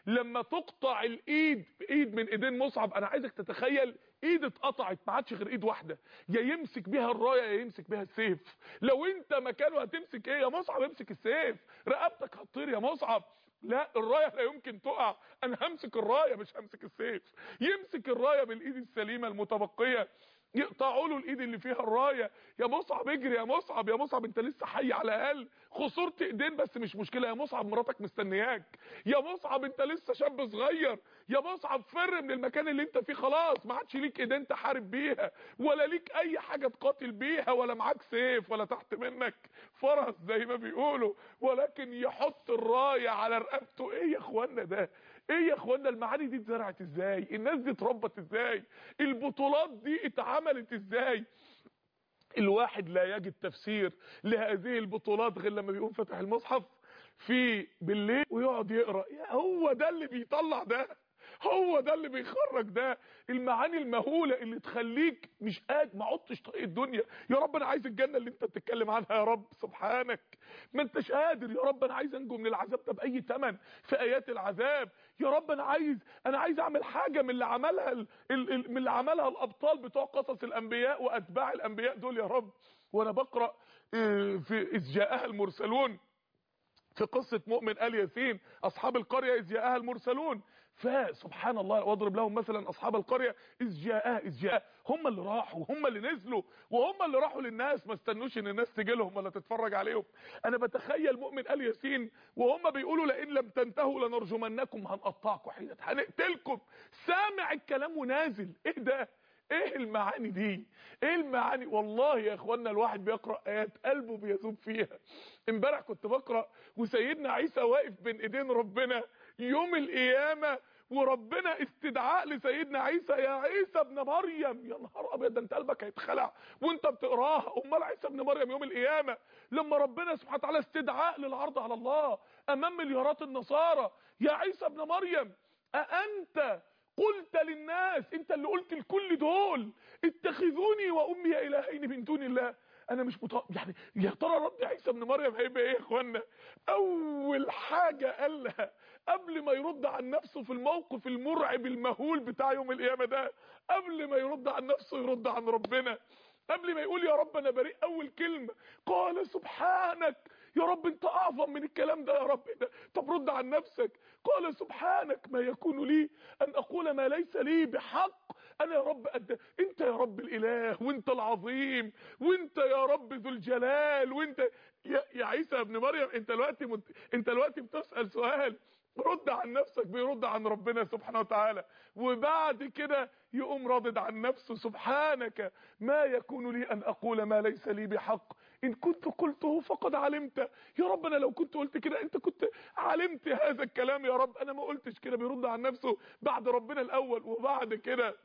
لما تقطع الايد ايد من ايدين مصعب انا عايزك تتخيل ايد اتقطعت ما عادش غير ايد واحده يا يمسك بيها الرايه يا يمسك بيها السيف لو انت مكانه هتمسك ايه يا مصعب امسك السيف رقبتك هتطير يا مصعب لا الرايه لا يمكن تقع انا همسك الرايه مش همسك السيف يمسك الرايه بالايد السليمه المتبقيه يقطعوا له الايد اللي فيها الرايه يا مصعب اجري يا مصعب يا مصعب انت لسه حي على الاقل خسرت ايدين بس مش مشكله يا مصعب مراتك مستنياك يا مصعب انت لسه شاب صغير يا مصعب فر من المكان اللي انت فيه خلاص ما عادش ليك ايدين تحارب بيها ولا ليك اي حاجه تقاتل بيها ولا معاك سيف ولا تحت منك فرس زي ما بيقولوا ولكن يحط الرايه على رقبته ايه يا اخوانا ده ايه يا اخوانا المعاني دي اتزرعت ازاي الناس دي اتربت ازاي البطولات دي اتعملت ازاي الواحد لا يجد تفسير لهذه البطولات غير لما بيقوم فتح المصحف في بالليل ويقعد يقرا يا هو ده اللي بيطلع ده هو ده اللي بيخرج ده المعاني المهولة اللي تخليك مش قاد ما عدتش طريق الدنيا يا رب انا عايز الجنة اللي انت بتتكلم عنها يا رب سبحانك ما انتش قادر يا رب انا عايز انجو من العذاب ده باي ثمن في ايات العذاب يا رب انا عايز انا عايز اعمل حاجة من اللي عملها ال... ال... ال... من اللي عملها الابطال بتوع قصص الانبياء واتباع الانبياء دول يا رب وانا بقرا في اذ جاءها المرسلون في قصة مؤمن آل ياسين أصحاب القرية إذ جاءها المرسلون فسبحان الله واضرب لهم مثلا أصحاب القرية إذ جاءها إذ جاءها هم اللي راحوا هم اللي نزلوا وهم اللي راحوا للناس ما استنوش ان الناس تجي لهم ولا تتفرج عليهم انا بتخيل مؤمن آل ياسين وهم بيقولوا لئن لم تنتهوا لنرجمنكم هنقطعكم حينة هنقتلكم سامع الكلام ونازل ايه ده ايه المعاني دي ايه المعاني والله يا اخوانا الواحد بيقرا ايات قلبه بيذوب فيها امبارح كنت بقرا وسيدنا عيسى واقف بين ايدين ربنا يوم القيامه وربنا استدعاء لسيدنا عيسى يا عيسى ابن مريم يا نهار ابيض ده انت قلبك هيتخلع وانت بتقراها امال عيسى ابن مريم يوم القيامه لما ربنا سبحانه وتعالى استدعاء للعرض على الله امام مليارات النصارى يا عيسى ابن مريم أأنت قلت للناس انت اللي قلت لكل دول اتخذوني وامي الهين من دون الله انا مش مط... يعني يا ترى رد عيسى ابن مريم هيبقى ايه يا اخوانا اول حاجه قالها قبل ما يرد عن نفسه في الموقف المرعب المهول بتاع يوم القيامه ده قبل ما يرد عن نفسه يرد عن ربنا قبل ما يقول يا رب انا بريء اول كلمه قال سبحانك يا رب انت اعظم من الكلام ده يا رب ده طب رد عن نفسك قال سبحانك ما يكون لي ان اقول ما ليس لي بحق انا يا رب قد انت يا رب الاله وانت العظيم وانت يا رب ذو الجلال وانت يا, يا عيسى ابن مريم انت دلوقتي مت... انت دلوقتي بتسال سؤال رد عن نفسك بيرد عن ربنا سبحانه وتعالى وبعد كده يقوم رادد عن نفسه سبحانك ما يكون لي ان اقول ما ليس لي بحق ان كنت قلته فقد علمت يا رب انا لو كنت قلت كده انت كنت علمت هذا الكلام يا رب انا ما قلتش كده بيرد عن نفسه بعد ربنا الاول وبعد كده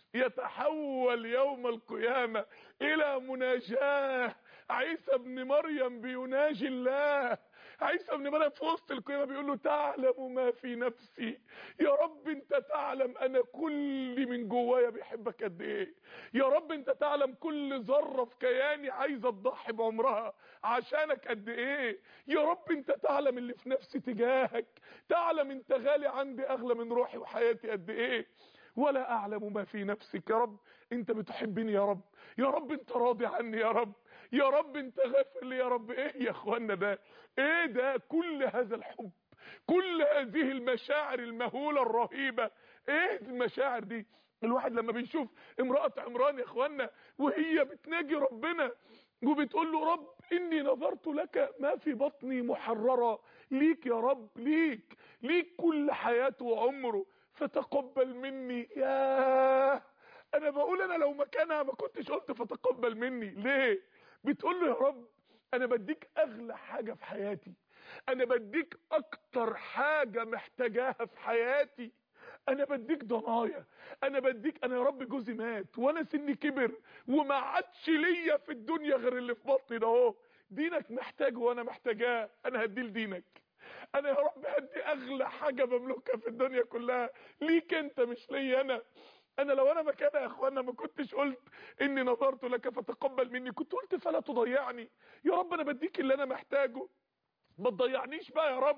يتحول يوم القيامة الى مناجاة عيسى ابن مريم بيناجي الله عيسى ابن مريم في وسط القيامة بيقول له تعلم ما في نفسي يا رب انت تعلم انا كل من جوايا بيحبك قد ايه يا رب انت تعلم كل ذرة في كياني عايزة تضحي بعمرها عشانك قد ايه يا رب انت تعلم اللي في نفسي تجاهك تعلم انت غالي عندي اغلى من روحي وحياتي قد ايه ولا اعلم ما في نفسك يا رب انت بتحبني يا رب يا رب انت راضي عني يا رب يا رب انت غافر لي يا رب ايه يا اخوانا ده ايه ده كل هذا الحب كل هذه المشاعر المهولة الرهيبة ايه المشاعر دي الواحد لما بيشوف امرأة عمران يا اخوانا وهي بتناجي ربنا وبتقول له رب اني نظرت لك ما في بطني محررة ليك يا رب ليك ليك كل حياته وعمره فتقبل مني ياه انا بقول انا لو مكانها ما كنتش قلت فتقبل مني ليه بتقول له يا رب انا بديك اغلى حاجة في حياتي انا بديك اكتر حاجة محتاجاها في حياتي انا بديك ضنايا انا بديك انا يا رب جوزي مات وانا سني كبر وما عادش ليا في الدنيا غير اللي في بطني ده اهو دينك محتاجه وانا محتاجاه انا هديه لدينك انا يا رب هدي اغلى حاجة بملكها في الدنيا كلها ليك انت مش ليا انا انا لو انا مكانها يا اخوانا ما كنتش قلت اني نظرت لك فتقبل مني كنت قلت فلا تضيعني يا رب انا بديك اللي انا محتاجه ما تضيعنيش بقى يا رب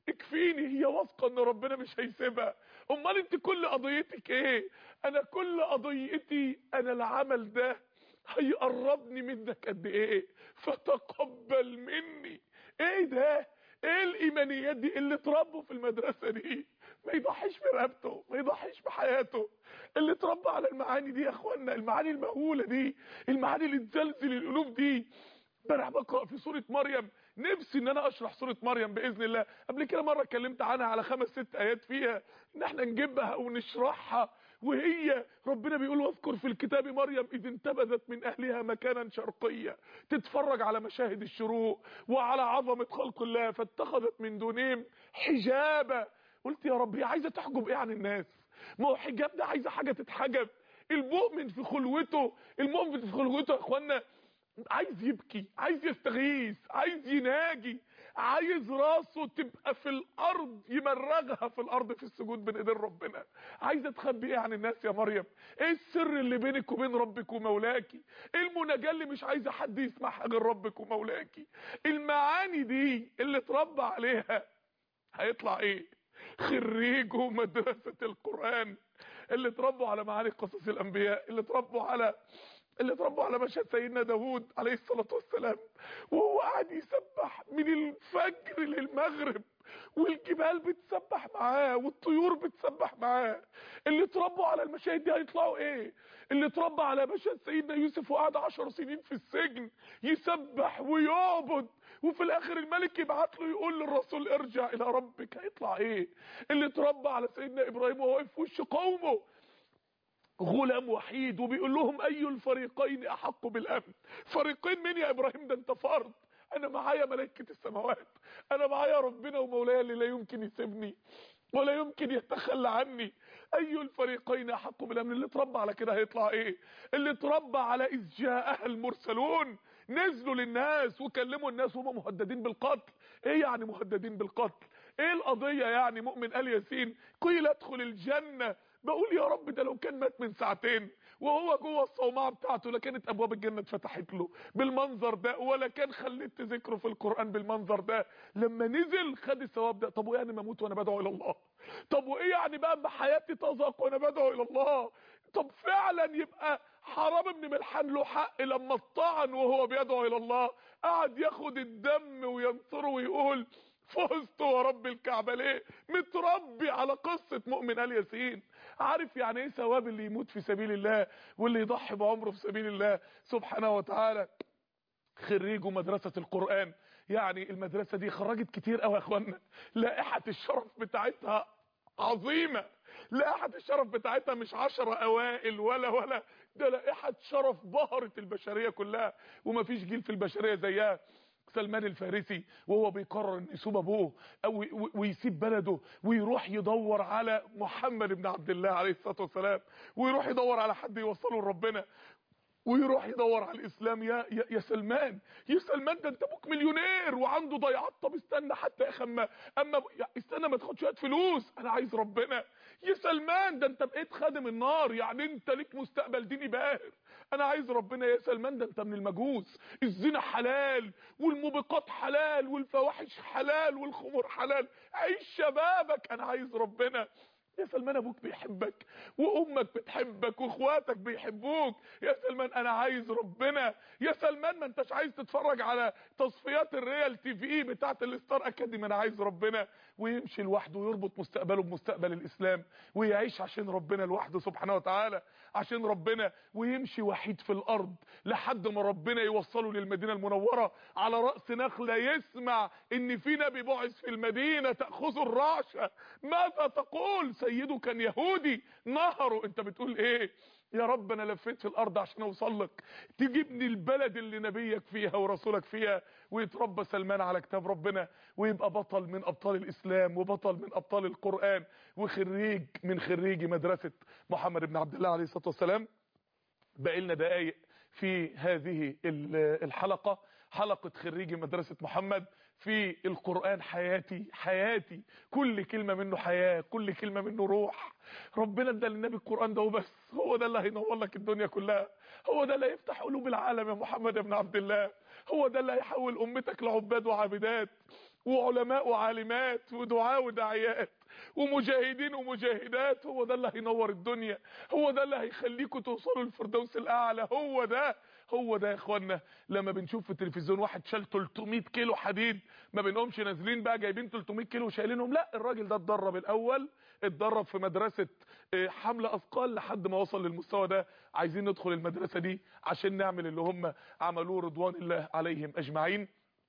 اكفيني هي واثقه ان ربنا مش هيسيبها امال انت كل قضيتك ايه انا كل قضيتي انا العمل ده هيقربني منك قد ايه فتقبل مني ايه ده ايه الايمانيات دي اللي اتربوا في المدرسه دي ما يضحيش برقبته ما يضحيش بحياته اللي اتربى على المعاني دي يا اخوانا المعاني المهوله دي المعاني اللي تزلزل القلوب دي امبارح بقرا في سوره مريم نفسي ان انا اشرح سوره مريم باذن الله قبل كده مره اتكلمت عنها على خمس ست ايات فيها ان احنا نجيبها ونشرحها وهي ربنا بيقول واذكر في الكتاب مريم اذ انتبذت من اهلها مكانا شرقيا تتفرج على مشاهد الشروق وعلى عظمه خلق الله فاتخذت من دونهم حجابا قلت يا رب هي عايزه تحجب ايه عن الناس ما هو حجاب ده عايزه حاجه تتحجب المؤمن في خلوته المؤمن في خلوته يا اخوانا عايز يبكي عايز يستغيث عايز يناجي عايز راسه تبقى في الارض يمرغها في الارض في السجود بين ايدين ربنا عايزه تخبي ايه عن الناس يا مريم ايه السر اللي بينك وبين ربك ومولاكي ايه المناجاه اللي مش عايزه حد يسمعها غير ربك ومولاكي المعاني دي اللي اتربى عليها هيطلع ايه خريجوا مدرسه القران اللي اتربوا على معاني قصص الانبياء اللي اتربوا على اللي اتربوا على مشهد سيدنا داوود عليه الصلاة والسلام وهو قاعد يسبح من الفجر للمغرب والجبال بتسبح معاه والطيور بتسبح معاه اللي اتربوا على المشاهد دي هيطلعوا ايه اللي اتربى على مشهد سيدنا يوسف وقعد عشر سنين في السجن يسبح ويعبد وفي الاخر الملك يبعت له يقول للرسول ارجع الى ربك هيطلع ايه اللي اتربى على سيدنا ابراهيم وهو واقف في وش قومه غلام وحيد وبيقول لهم اي الفريقين احق بالامن فريقين مين يا ابراهيم ده انت فرد انا معايا ملائكه السماوات انا معايا ربنا ومولاي اللي لا يمكن يسيبني ولا يمكن يتخلى عني اي الفريقين احق بالامن اللي اتربى على كده هيطلع ايه اللي اتربى على اذ جاءها المرسلون نزلوا للناس وكلموا الناس وهم مهددين بالقتل ايه يعني مهددين بالقتل ايه القضيه يعني مؤمن ال ياسين قيل ادخل الجنه بقول يا رب ده لو كان مات من ساعتين وهو جوه الصومعه بتاعته لكانت ابواب الجنه اتفتحت له بالمنظر ده ولا كان خليت ذكره في القران بالمنظر ده لما نزل خد الثواب ده طب وايه يعني ما اموت وانا بدعو الى الله طب وايه يعني بقى اما حياتي تزهق وانا بدعو الى الله طب فعلا يبقى حرام ابن ملحان له حق لما اتطعن وهو بيدعو الى الله قعد ياخد الدم وينصره ويقول فزت ورب الكعبة ليه متربي على قصة مؤمن آل ياسين عارف يعني ايه ثواب اللي يموت في سبيل الله واللي يضحي بعمره في سبيل الله سبحانه وتعالى خريجوا مدرسة القرآن يعني المدرسة دي خرجت كتير قوي يا اخوانا لائحة الشرف بتاعتها عظيمة لائحة الشرف بتاعتها مش عشرة اوائل ولا ولا ده لائحة شرف بهرت البشرية كلها ومفيش جيل في البشرية زيها سلمان الفارسي وهو بيقرر ان يسيب ابوه او ويسيب بلده ويروح يدور على محمد بن عبد الله عليه الصلاه والسلام ويروح يدور على حد يوصله لربنا ويروح يدور على الاسلام يا يا, يا سلمان يا سلمان ده انت ابوك مليونير وعنده ضيعات طب استنى حتى يا اخي اما اما استنى ما تاخدش شويه فلوس انا عايز ربنا يا سلمان ده انت بقيت خادم النار يعني انت ليك مستقبل ديني باهر انا عايز ربنا يا سلمان ده انت من المجوس الزنا حلال والموبقات حلال والفواحش حلال والخمور حلال عيش شبابك انا عايز ربنا يا سلمان ابوك بيحبك وامك بتحبك واخواتك بيحبوك يا سلمان انا عايز ربنا يا سلمان ما انتش عايز تتفرج على تصفيات الريال تي في بتاعه الستار اكاديمي انا عايز ربنا ويمشي لوحده ويربط مستقبله بمستقبل الاسلام ويعيش عشان ربنا لوحده سبحانه وتعالى عشان ربنا ويمشي وحيد في الارض لحد ما ربنا يوصله للمدينه المنوره على راس نخله يسمع ان في نبي بعث في المدينه تاخذه الرعشه ماذا تقول سيده كان يهودي نهره انت بتقول ايه يا رب انا لفيت في الارض عشان اوصل لك تجيبني البلد اللي نبيك فيها ورسولك فيها ويتربى سلمان على كتاب ربنا ويبقى بطل من ابطال الاسلام وبطل من ابطال القران وخريج من خريجي مدرسه محمد بن عبد الله عليه الصلاه والسلام باقي لنا دقايق في هذه الحلقه حلقه خريجي مدرسه محمد في القرآن حياتي حياتي كل كلمة منه حياة كل كلمة منه روح ربنا ادى للنبي القرآن ده وبس هو ده اللي هينور لك الدنيا كلها هو ده اللي هيفتح قلوب العالم يا محمد بن عبد الله هو ده اللي هيحول امتك لعباد وعابدات وعلماء وعالمات ودعاء وداعيات ومجاهدين ومجاهدات هو ده اللي هينور الدنيا هو ده اللي هيخليكم توصلوا للفردوس الاعلى هو ده هو ده يا اخوانا لما بنشوف في التلفزيون واحد شال 300 كيلو حديد ما بنقومش نازلين بقى جايبين 300 كيلو وشايلينهم لا الراجل ده اتدرب الاول اتدرب في مدرسه حمل اثقال لحد ما وصل للمستوى ده عايزين ندخل المدرسه دي عشان نعمل اللي هم عملوه رضوان الله عليهم اجمعين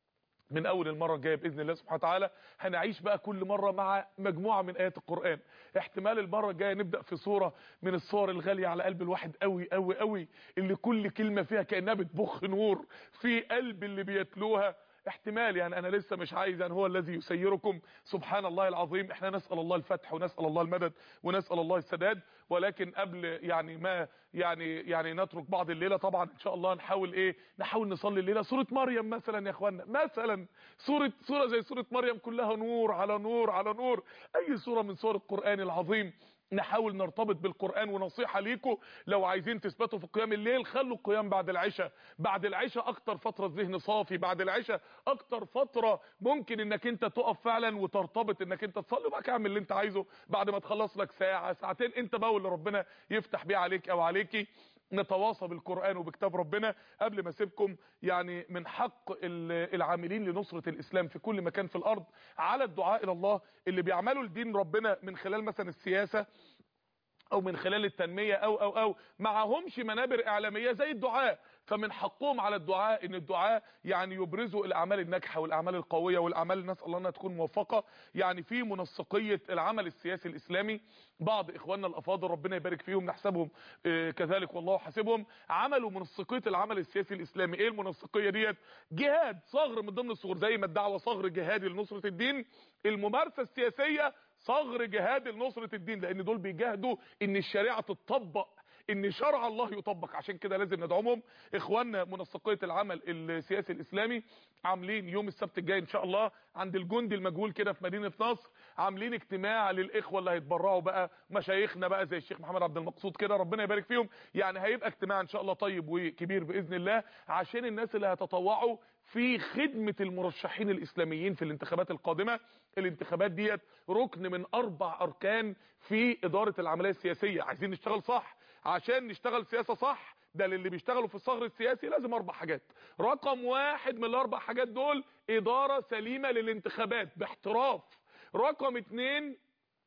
من اول المره الجايه باذن الله سبحانه وتعالى هنعيش بقى كل مره مع مجموعه من ايات القران احتمال المره الجايه نبدا في صوره من الصور الغاليه على قلب الواحد قوي قوي قوي اللي كل كلمه فيها كانها بتبخ نور في قلب اللي بيتلوها احتمال يعني انا لسه مش عايز يعني هو الذي يسيركم سبحان الله العظيم احنا نسال الله الفتح ونسال الله المدد ونسال الله السداد ولكن قبل يعني ما يعني يعني نترك بعض الليله طبعا ان شاء الله نحاول ايه نحاول نصلي الليله سوره مريم مثلا يا اخوانا مثلا سوره سوره زي سوره مريم كلها نور على نور على نور اي سوره من سور القران العظيم نحاول نرتبط بالقرآن ونصيحة ليكم لو عايزين تثبتوا في قيام الليل خلوا القيام بعد العشاء بعد العشاء اكتر فترة الذهن صافي بعد العشاء اكتر فترة ممكن انك انت تقف فعلا وترتبط انك انت تصلي بقى اعمل اللي انت عايزه بعد ما تخلص لك ساعة ساعتين انت بقى واللي ربنا يفتح بيه عليك او عليكي نتواصى بالقرآن وبكتاب ربنا قبل ما اسيبكم يعني من حق العاملين لنصرة الإسلام في كل مكان في الأرض على الدعاء إلى الله اللي بيعملوا لدين ربنا من خلال مثلا السياسة او من خلال التنمية او او او معهمش منابر اعلامية زي الدعاء فمن حقهم على الدعاء ان الدعاء يعني يبرزوا الاعمال الناجحة والاعمال القوية والاعمال اللي نسال الله انها تكون موفقة يعني في منسقية العمل السياسي الاسلامي بعض اخواننا الافاضل ربنا يبارك فيهم نحسبهم آه كذلك والله حاسبهم عملوا منسقية العمل السياسي الاسلامي ايه المنسقية ديت جهاد صغر من ضمن الصغر زي ما الدعوة صغر جهادي لنصرة الدين الممارسة السياسية صغر جهاد لنصرة الدين لان دول بيجاهدوا ان الشريعة تطبق ان شرع الله يطبق عشان كده لازم ندعمهم اخواننا منسقيه العمل السياسي الاسلامي عاملين يوم السبت الجاي ان شاء الله عند الجندي المجهول كده في مدينه نصر عاملين اجتماع للاخوه اللي هيتبرعوا بقى مشايخنا بقى زي الشيخ محمد عبد المقصود كده ربنا يبارك فيهم يعني هيبقى اجتماع ان شاء الله طيب وكبير باذن الله عشان الناس اللي هيتطوعوا في خدمة المرشحين الإسلاميين في الانتخابات القادمة الانتخابات ديت ركن من أربع أركان في إدارة العملية السياسية عايزين نشتغل صح عشان نشتغل سياسة صح ده للي بيشتغلوا في الصغر السياسي لازم اربع حاجات رقم واحد من الاربع حاجات دول ادارة سليمة للانتخابات باحتراف رقم اتنين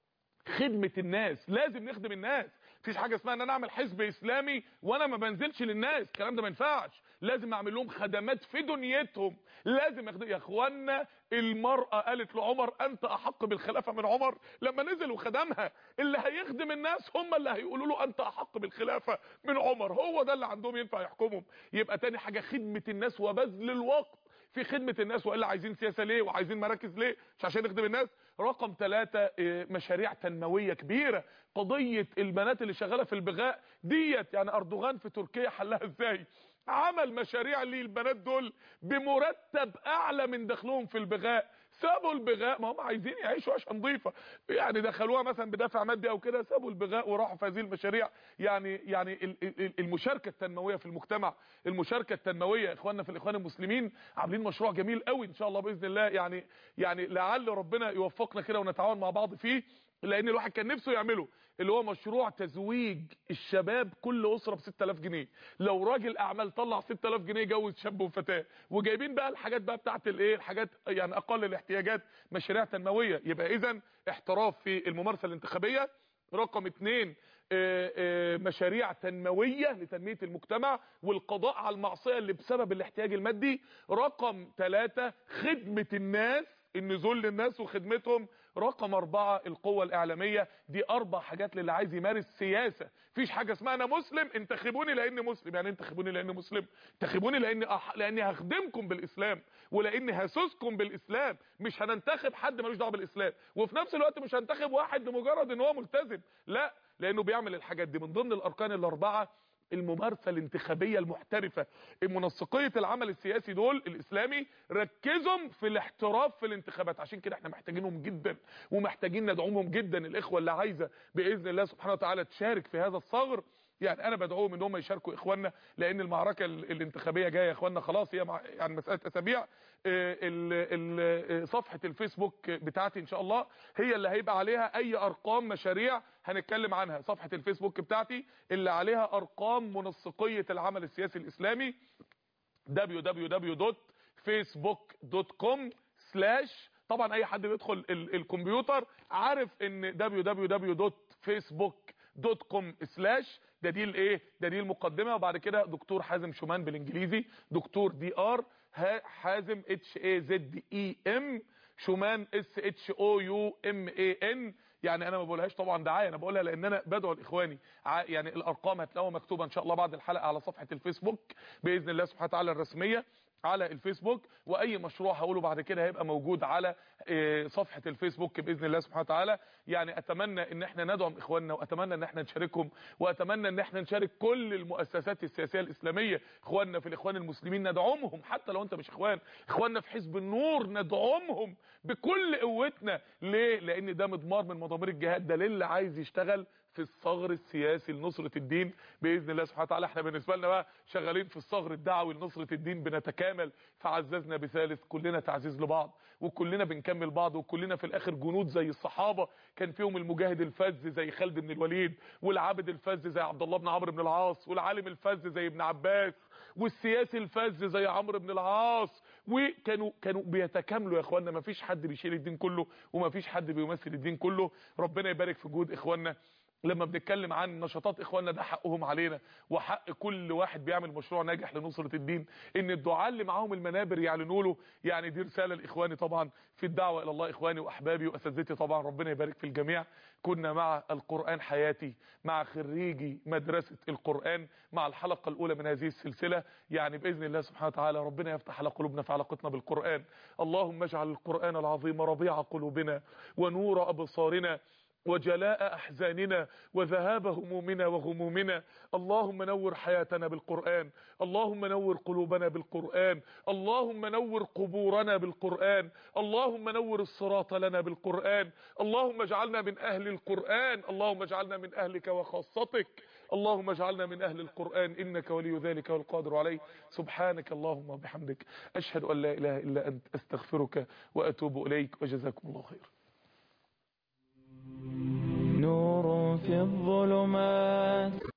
خدمة الناس لازم نخدم الناس مفيش حاجة اسمها ان انا اعمل حزب اسلامي وانا ما بنزلش للناس الكلام ده ما ينفعش لازم اعمل لهم خدمات في دنيتهم لازم يخدم يا اخوانا المرأة قالت لعمر انت احق بالخلافة من عمر لما نزل وخدمها اللي هيخدم الناس هم اللي هيقولوا له انت احق بالخلافة من عمر هو ده اللي عندهم ينفع يحكمهم يبقى تاني حاجة خدمة الناس وبذل الوقت في خدمة الناس والا عايزين سياسة ليه وعايزين مراكز ليه مش عشان نخدم الناس رقم ثلاثة مشاريع تنموية كبيرة قضية البنات اللي شغالة في البغاء ديت يعني اردوغان في تركيا حلها ازاي عمل مشاريع للبنات دول بمرتب اعلى من دخلهم في البغاء سابوا البغاء ما هم عايزين يعيشوا عيشه نظيفه يعني دخلوها مثلا بدافع مادي او كده سابوا البغاء وراحوا في هذه المشاريع يعني يعني المشاركه التنمويه في المجتمع المشاركه التنمويه اخواننا في الاخوان المسلمين عاملين مشروع جميل قوي ان شاء الله باذن الله يعني يعني لعل ربنا يوفقنا كده ونتعاون مع بعض فيه لان الواحد كان نفسه يعمله اللي هو مشروع تزويج الشباب كل اسره ب 6000 جنيه لو راجل اعمال طلع 6000 جنيه يجوز شاب وفتاه وجايبين بقى الحاجات بقى بتاعت الايه الحاجات يعني اقل الاحتياجات مشاريع تنمويه يبقى اذا احتراف في الممارسه الانتخابيه رقم اتنين آآ آآ مشاريع تنموية لتنمية المجتمع والقضاء على المعصية اللي بسبب الاحتياج المادي رقم ثلاثة خدمة الناس النزول للناس وخدمتهم رقم أربعة القوة الإعلامية دي أربع حاجات للي عايز يمارس سياسة فيش حاجة اسمها أنا مسلم انتخبوني لأني مسلم يعني انتخبوني لأني مسلم انتخبوني لأني أح... لأني هخدمكم بالإسلام ولأني هسوسكم بالإسلام مش هننتخب حد ملوش دعوه بالإسلام وفي نفس الوقت مش هنتخب واحد لمجرد ان هو ملتزم لا لأنه بيعمل الحاجات دي من ضمن الأركان الأربعة الممارسة الانتخابية المحترفة المنسقية العمل السياسي دول الاسلامي ركزهم في الاحتراف في الانتخابات عشان كده احنا محتاجينهم جدا ومحتاجين ندعمهم جدا الاخوة اللي عايزة باذن الله سبحانه وتعالى تشارك في هذا الثغر يعني انا بدعوهم ان هم يشاركوا اخواننا لان المعركه ال- الانتخابيه جايه يا اخواننا خلاص هي مع يعني مساله اسابيع آه، ال- ال- آه، صفحه الفيسبوك بتاعتي ان شاء الله هي اللي هيبقى عليها اي ارقام مشاريع هنتكلم عنها صفحه الفيسبوك بتاعتي اللي عليها ارقام منسقيه العمل السياسي الاسلامي www.facebook.com سلاش طبعا اي حد بيدخل ال- الكمبيوتر عارف ان www.facebook.com سلاش ده دي الايه ده دي المقدمه وبعد كده دكتور حازم شومان بالانجليزي دكتور دي ار حازم اتش اي زد اي ام شومان اس اتش او يو ام اي ان يعني انا ما بقولهاش طبعا دعايه انا بقولها لان انا بدعو لاخواني ع- يعني الارقام هتلاقوها مكتوبه ان شاء الله بعد الحلقه على صفحه الفيسبوك باذن الله سبحانه وتعالى الرسميه على الفيسبوك واي مشروع هقوله بعد كده هيبقى موجود على آه، صفحه الفيسبوك باذن الله سبحانه وتعالى يعني اتمنى ان احنا ندعم اخواننا واتمنى ان احنا نشاركهم واتمنى ان احنا نشارك كل المؤسسات السياسيه الاسلاميه اخواننا في الاخوان المسلمين ندعمهم حتى لو انت مش اخوان اخواننا في حزب النور ندعمهم بكل قوتنا ليه لان ده مضمار من مضامير الجهاد ده للي عايز يشتغل في الصغر السياسي لنصرة الدين بإذن الله سبحانه وتعالى احنا بالنسبة لنا بقى شغالين في الصغر الدعوي لنصرة الدين بنتكامل فعززنا بثالث كلنا تعزيز لبعض وكلنا بنكمل بعض وكلنا في الاخر جنود زي الصحابة كان فيهم المجاهد الفذ زي خالد بن الوليد والعابد الفذ زي عبد الله بن عمرو بن العاص والعالم الفذ زي ابن عباس والسياسي الفذ زي عمرو بن العاص وكانوا كانوا بيتكاملوا يا اخوانا ما فيش حد بيشيل الدين كله وما فيش حد بيمثل الدين كله ربنا يبارك في جهود اخواننا لما بنتكلم عن نشاطات اخواننا ده حقهم علينا وحق كل واحد بيعمل مشروع ناجح لنصرة الدين ان الدعاء اللي معاهم المنابر يعلنوا له يعني دي رسالة لاخواني طبعا في الدعوة الى الله اخواني واحبابي واساتذتي طبعا ربنا يبارك في الجميع كنا مع القرآن حياتي مع خريجي مدرسة القرآن مع الحلقة الاولى من هذه السلسلة يعني باذن الله سبحانه وتعالى ربنا يفتح على قلوبنا في علاقتنا بالقرآن اللهم اجعل القرآن العظيم ربيع قلوبنا ونور ابصارنا وجلاء احزاننا وذهاب همومنا وغمومنا اللهم نور حياتنا بالقرآن اللهم نور قلوبنا بالقرآن اللهم نور قبورنا بالقرآن اللهم نور الصراط لنا بالقرآن اللهم اجعلنا من اهل القرآن اللهم اجعلنا من اهلك وخاصتك اللهم اجعلنا من اهل القرآن انك ولي ذلك والقادر عليه سبحانك اللهم وبحمدك اشهد ان لا اله الا انت استغفرك واتوب اليك وجزاكم الله خير نور في الظلمات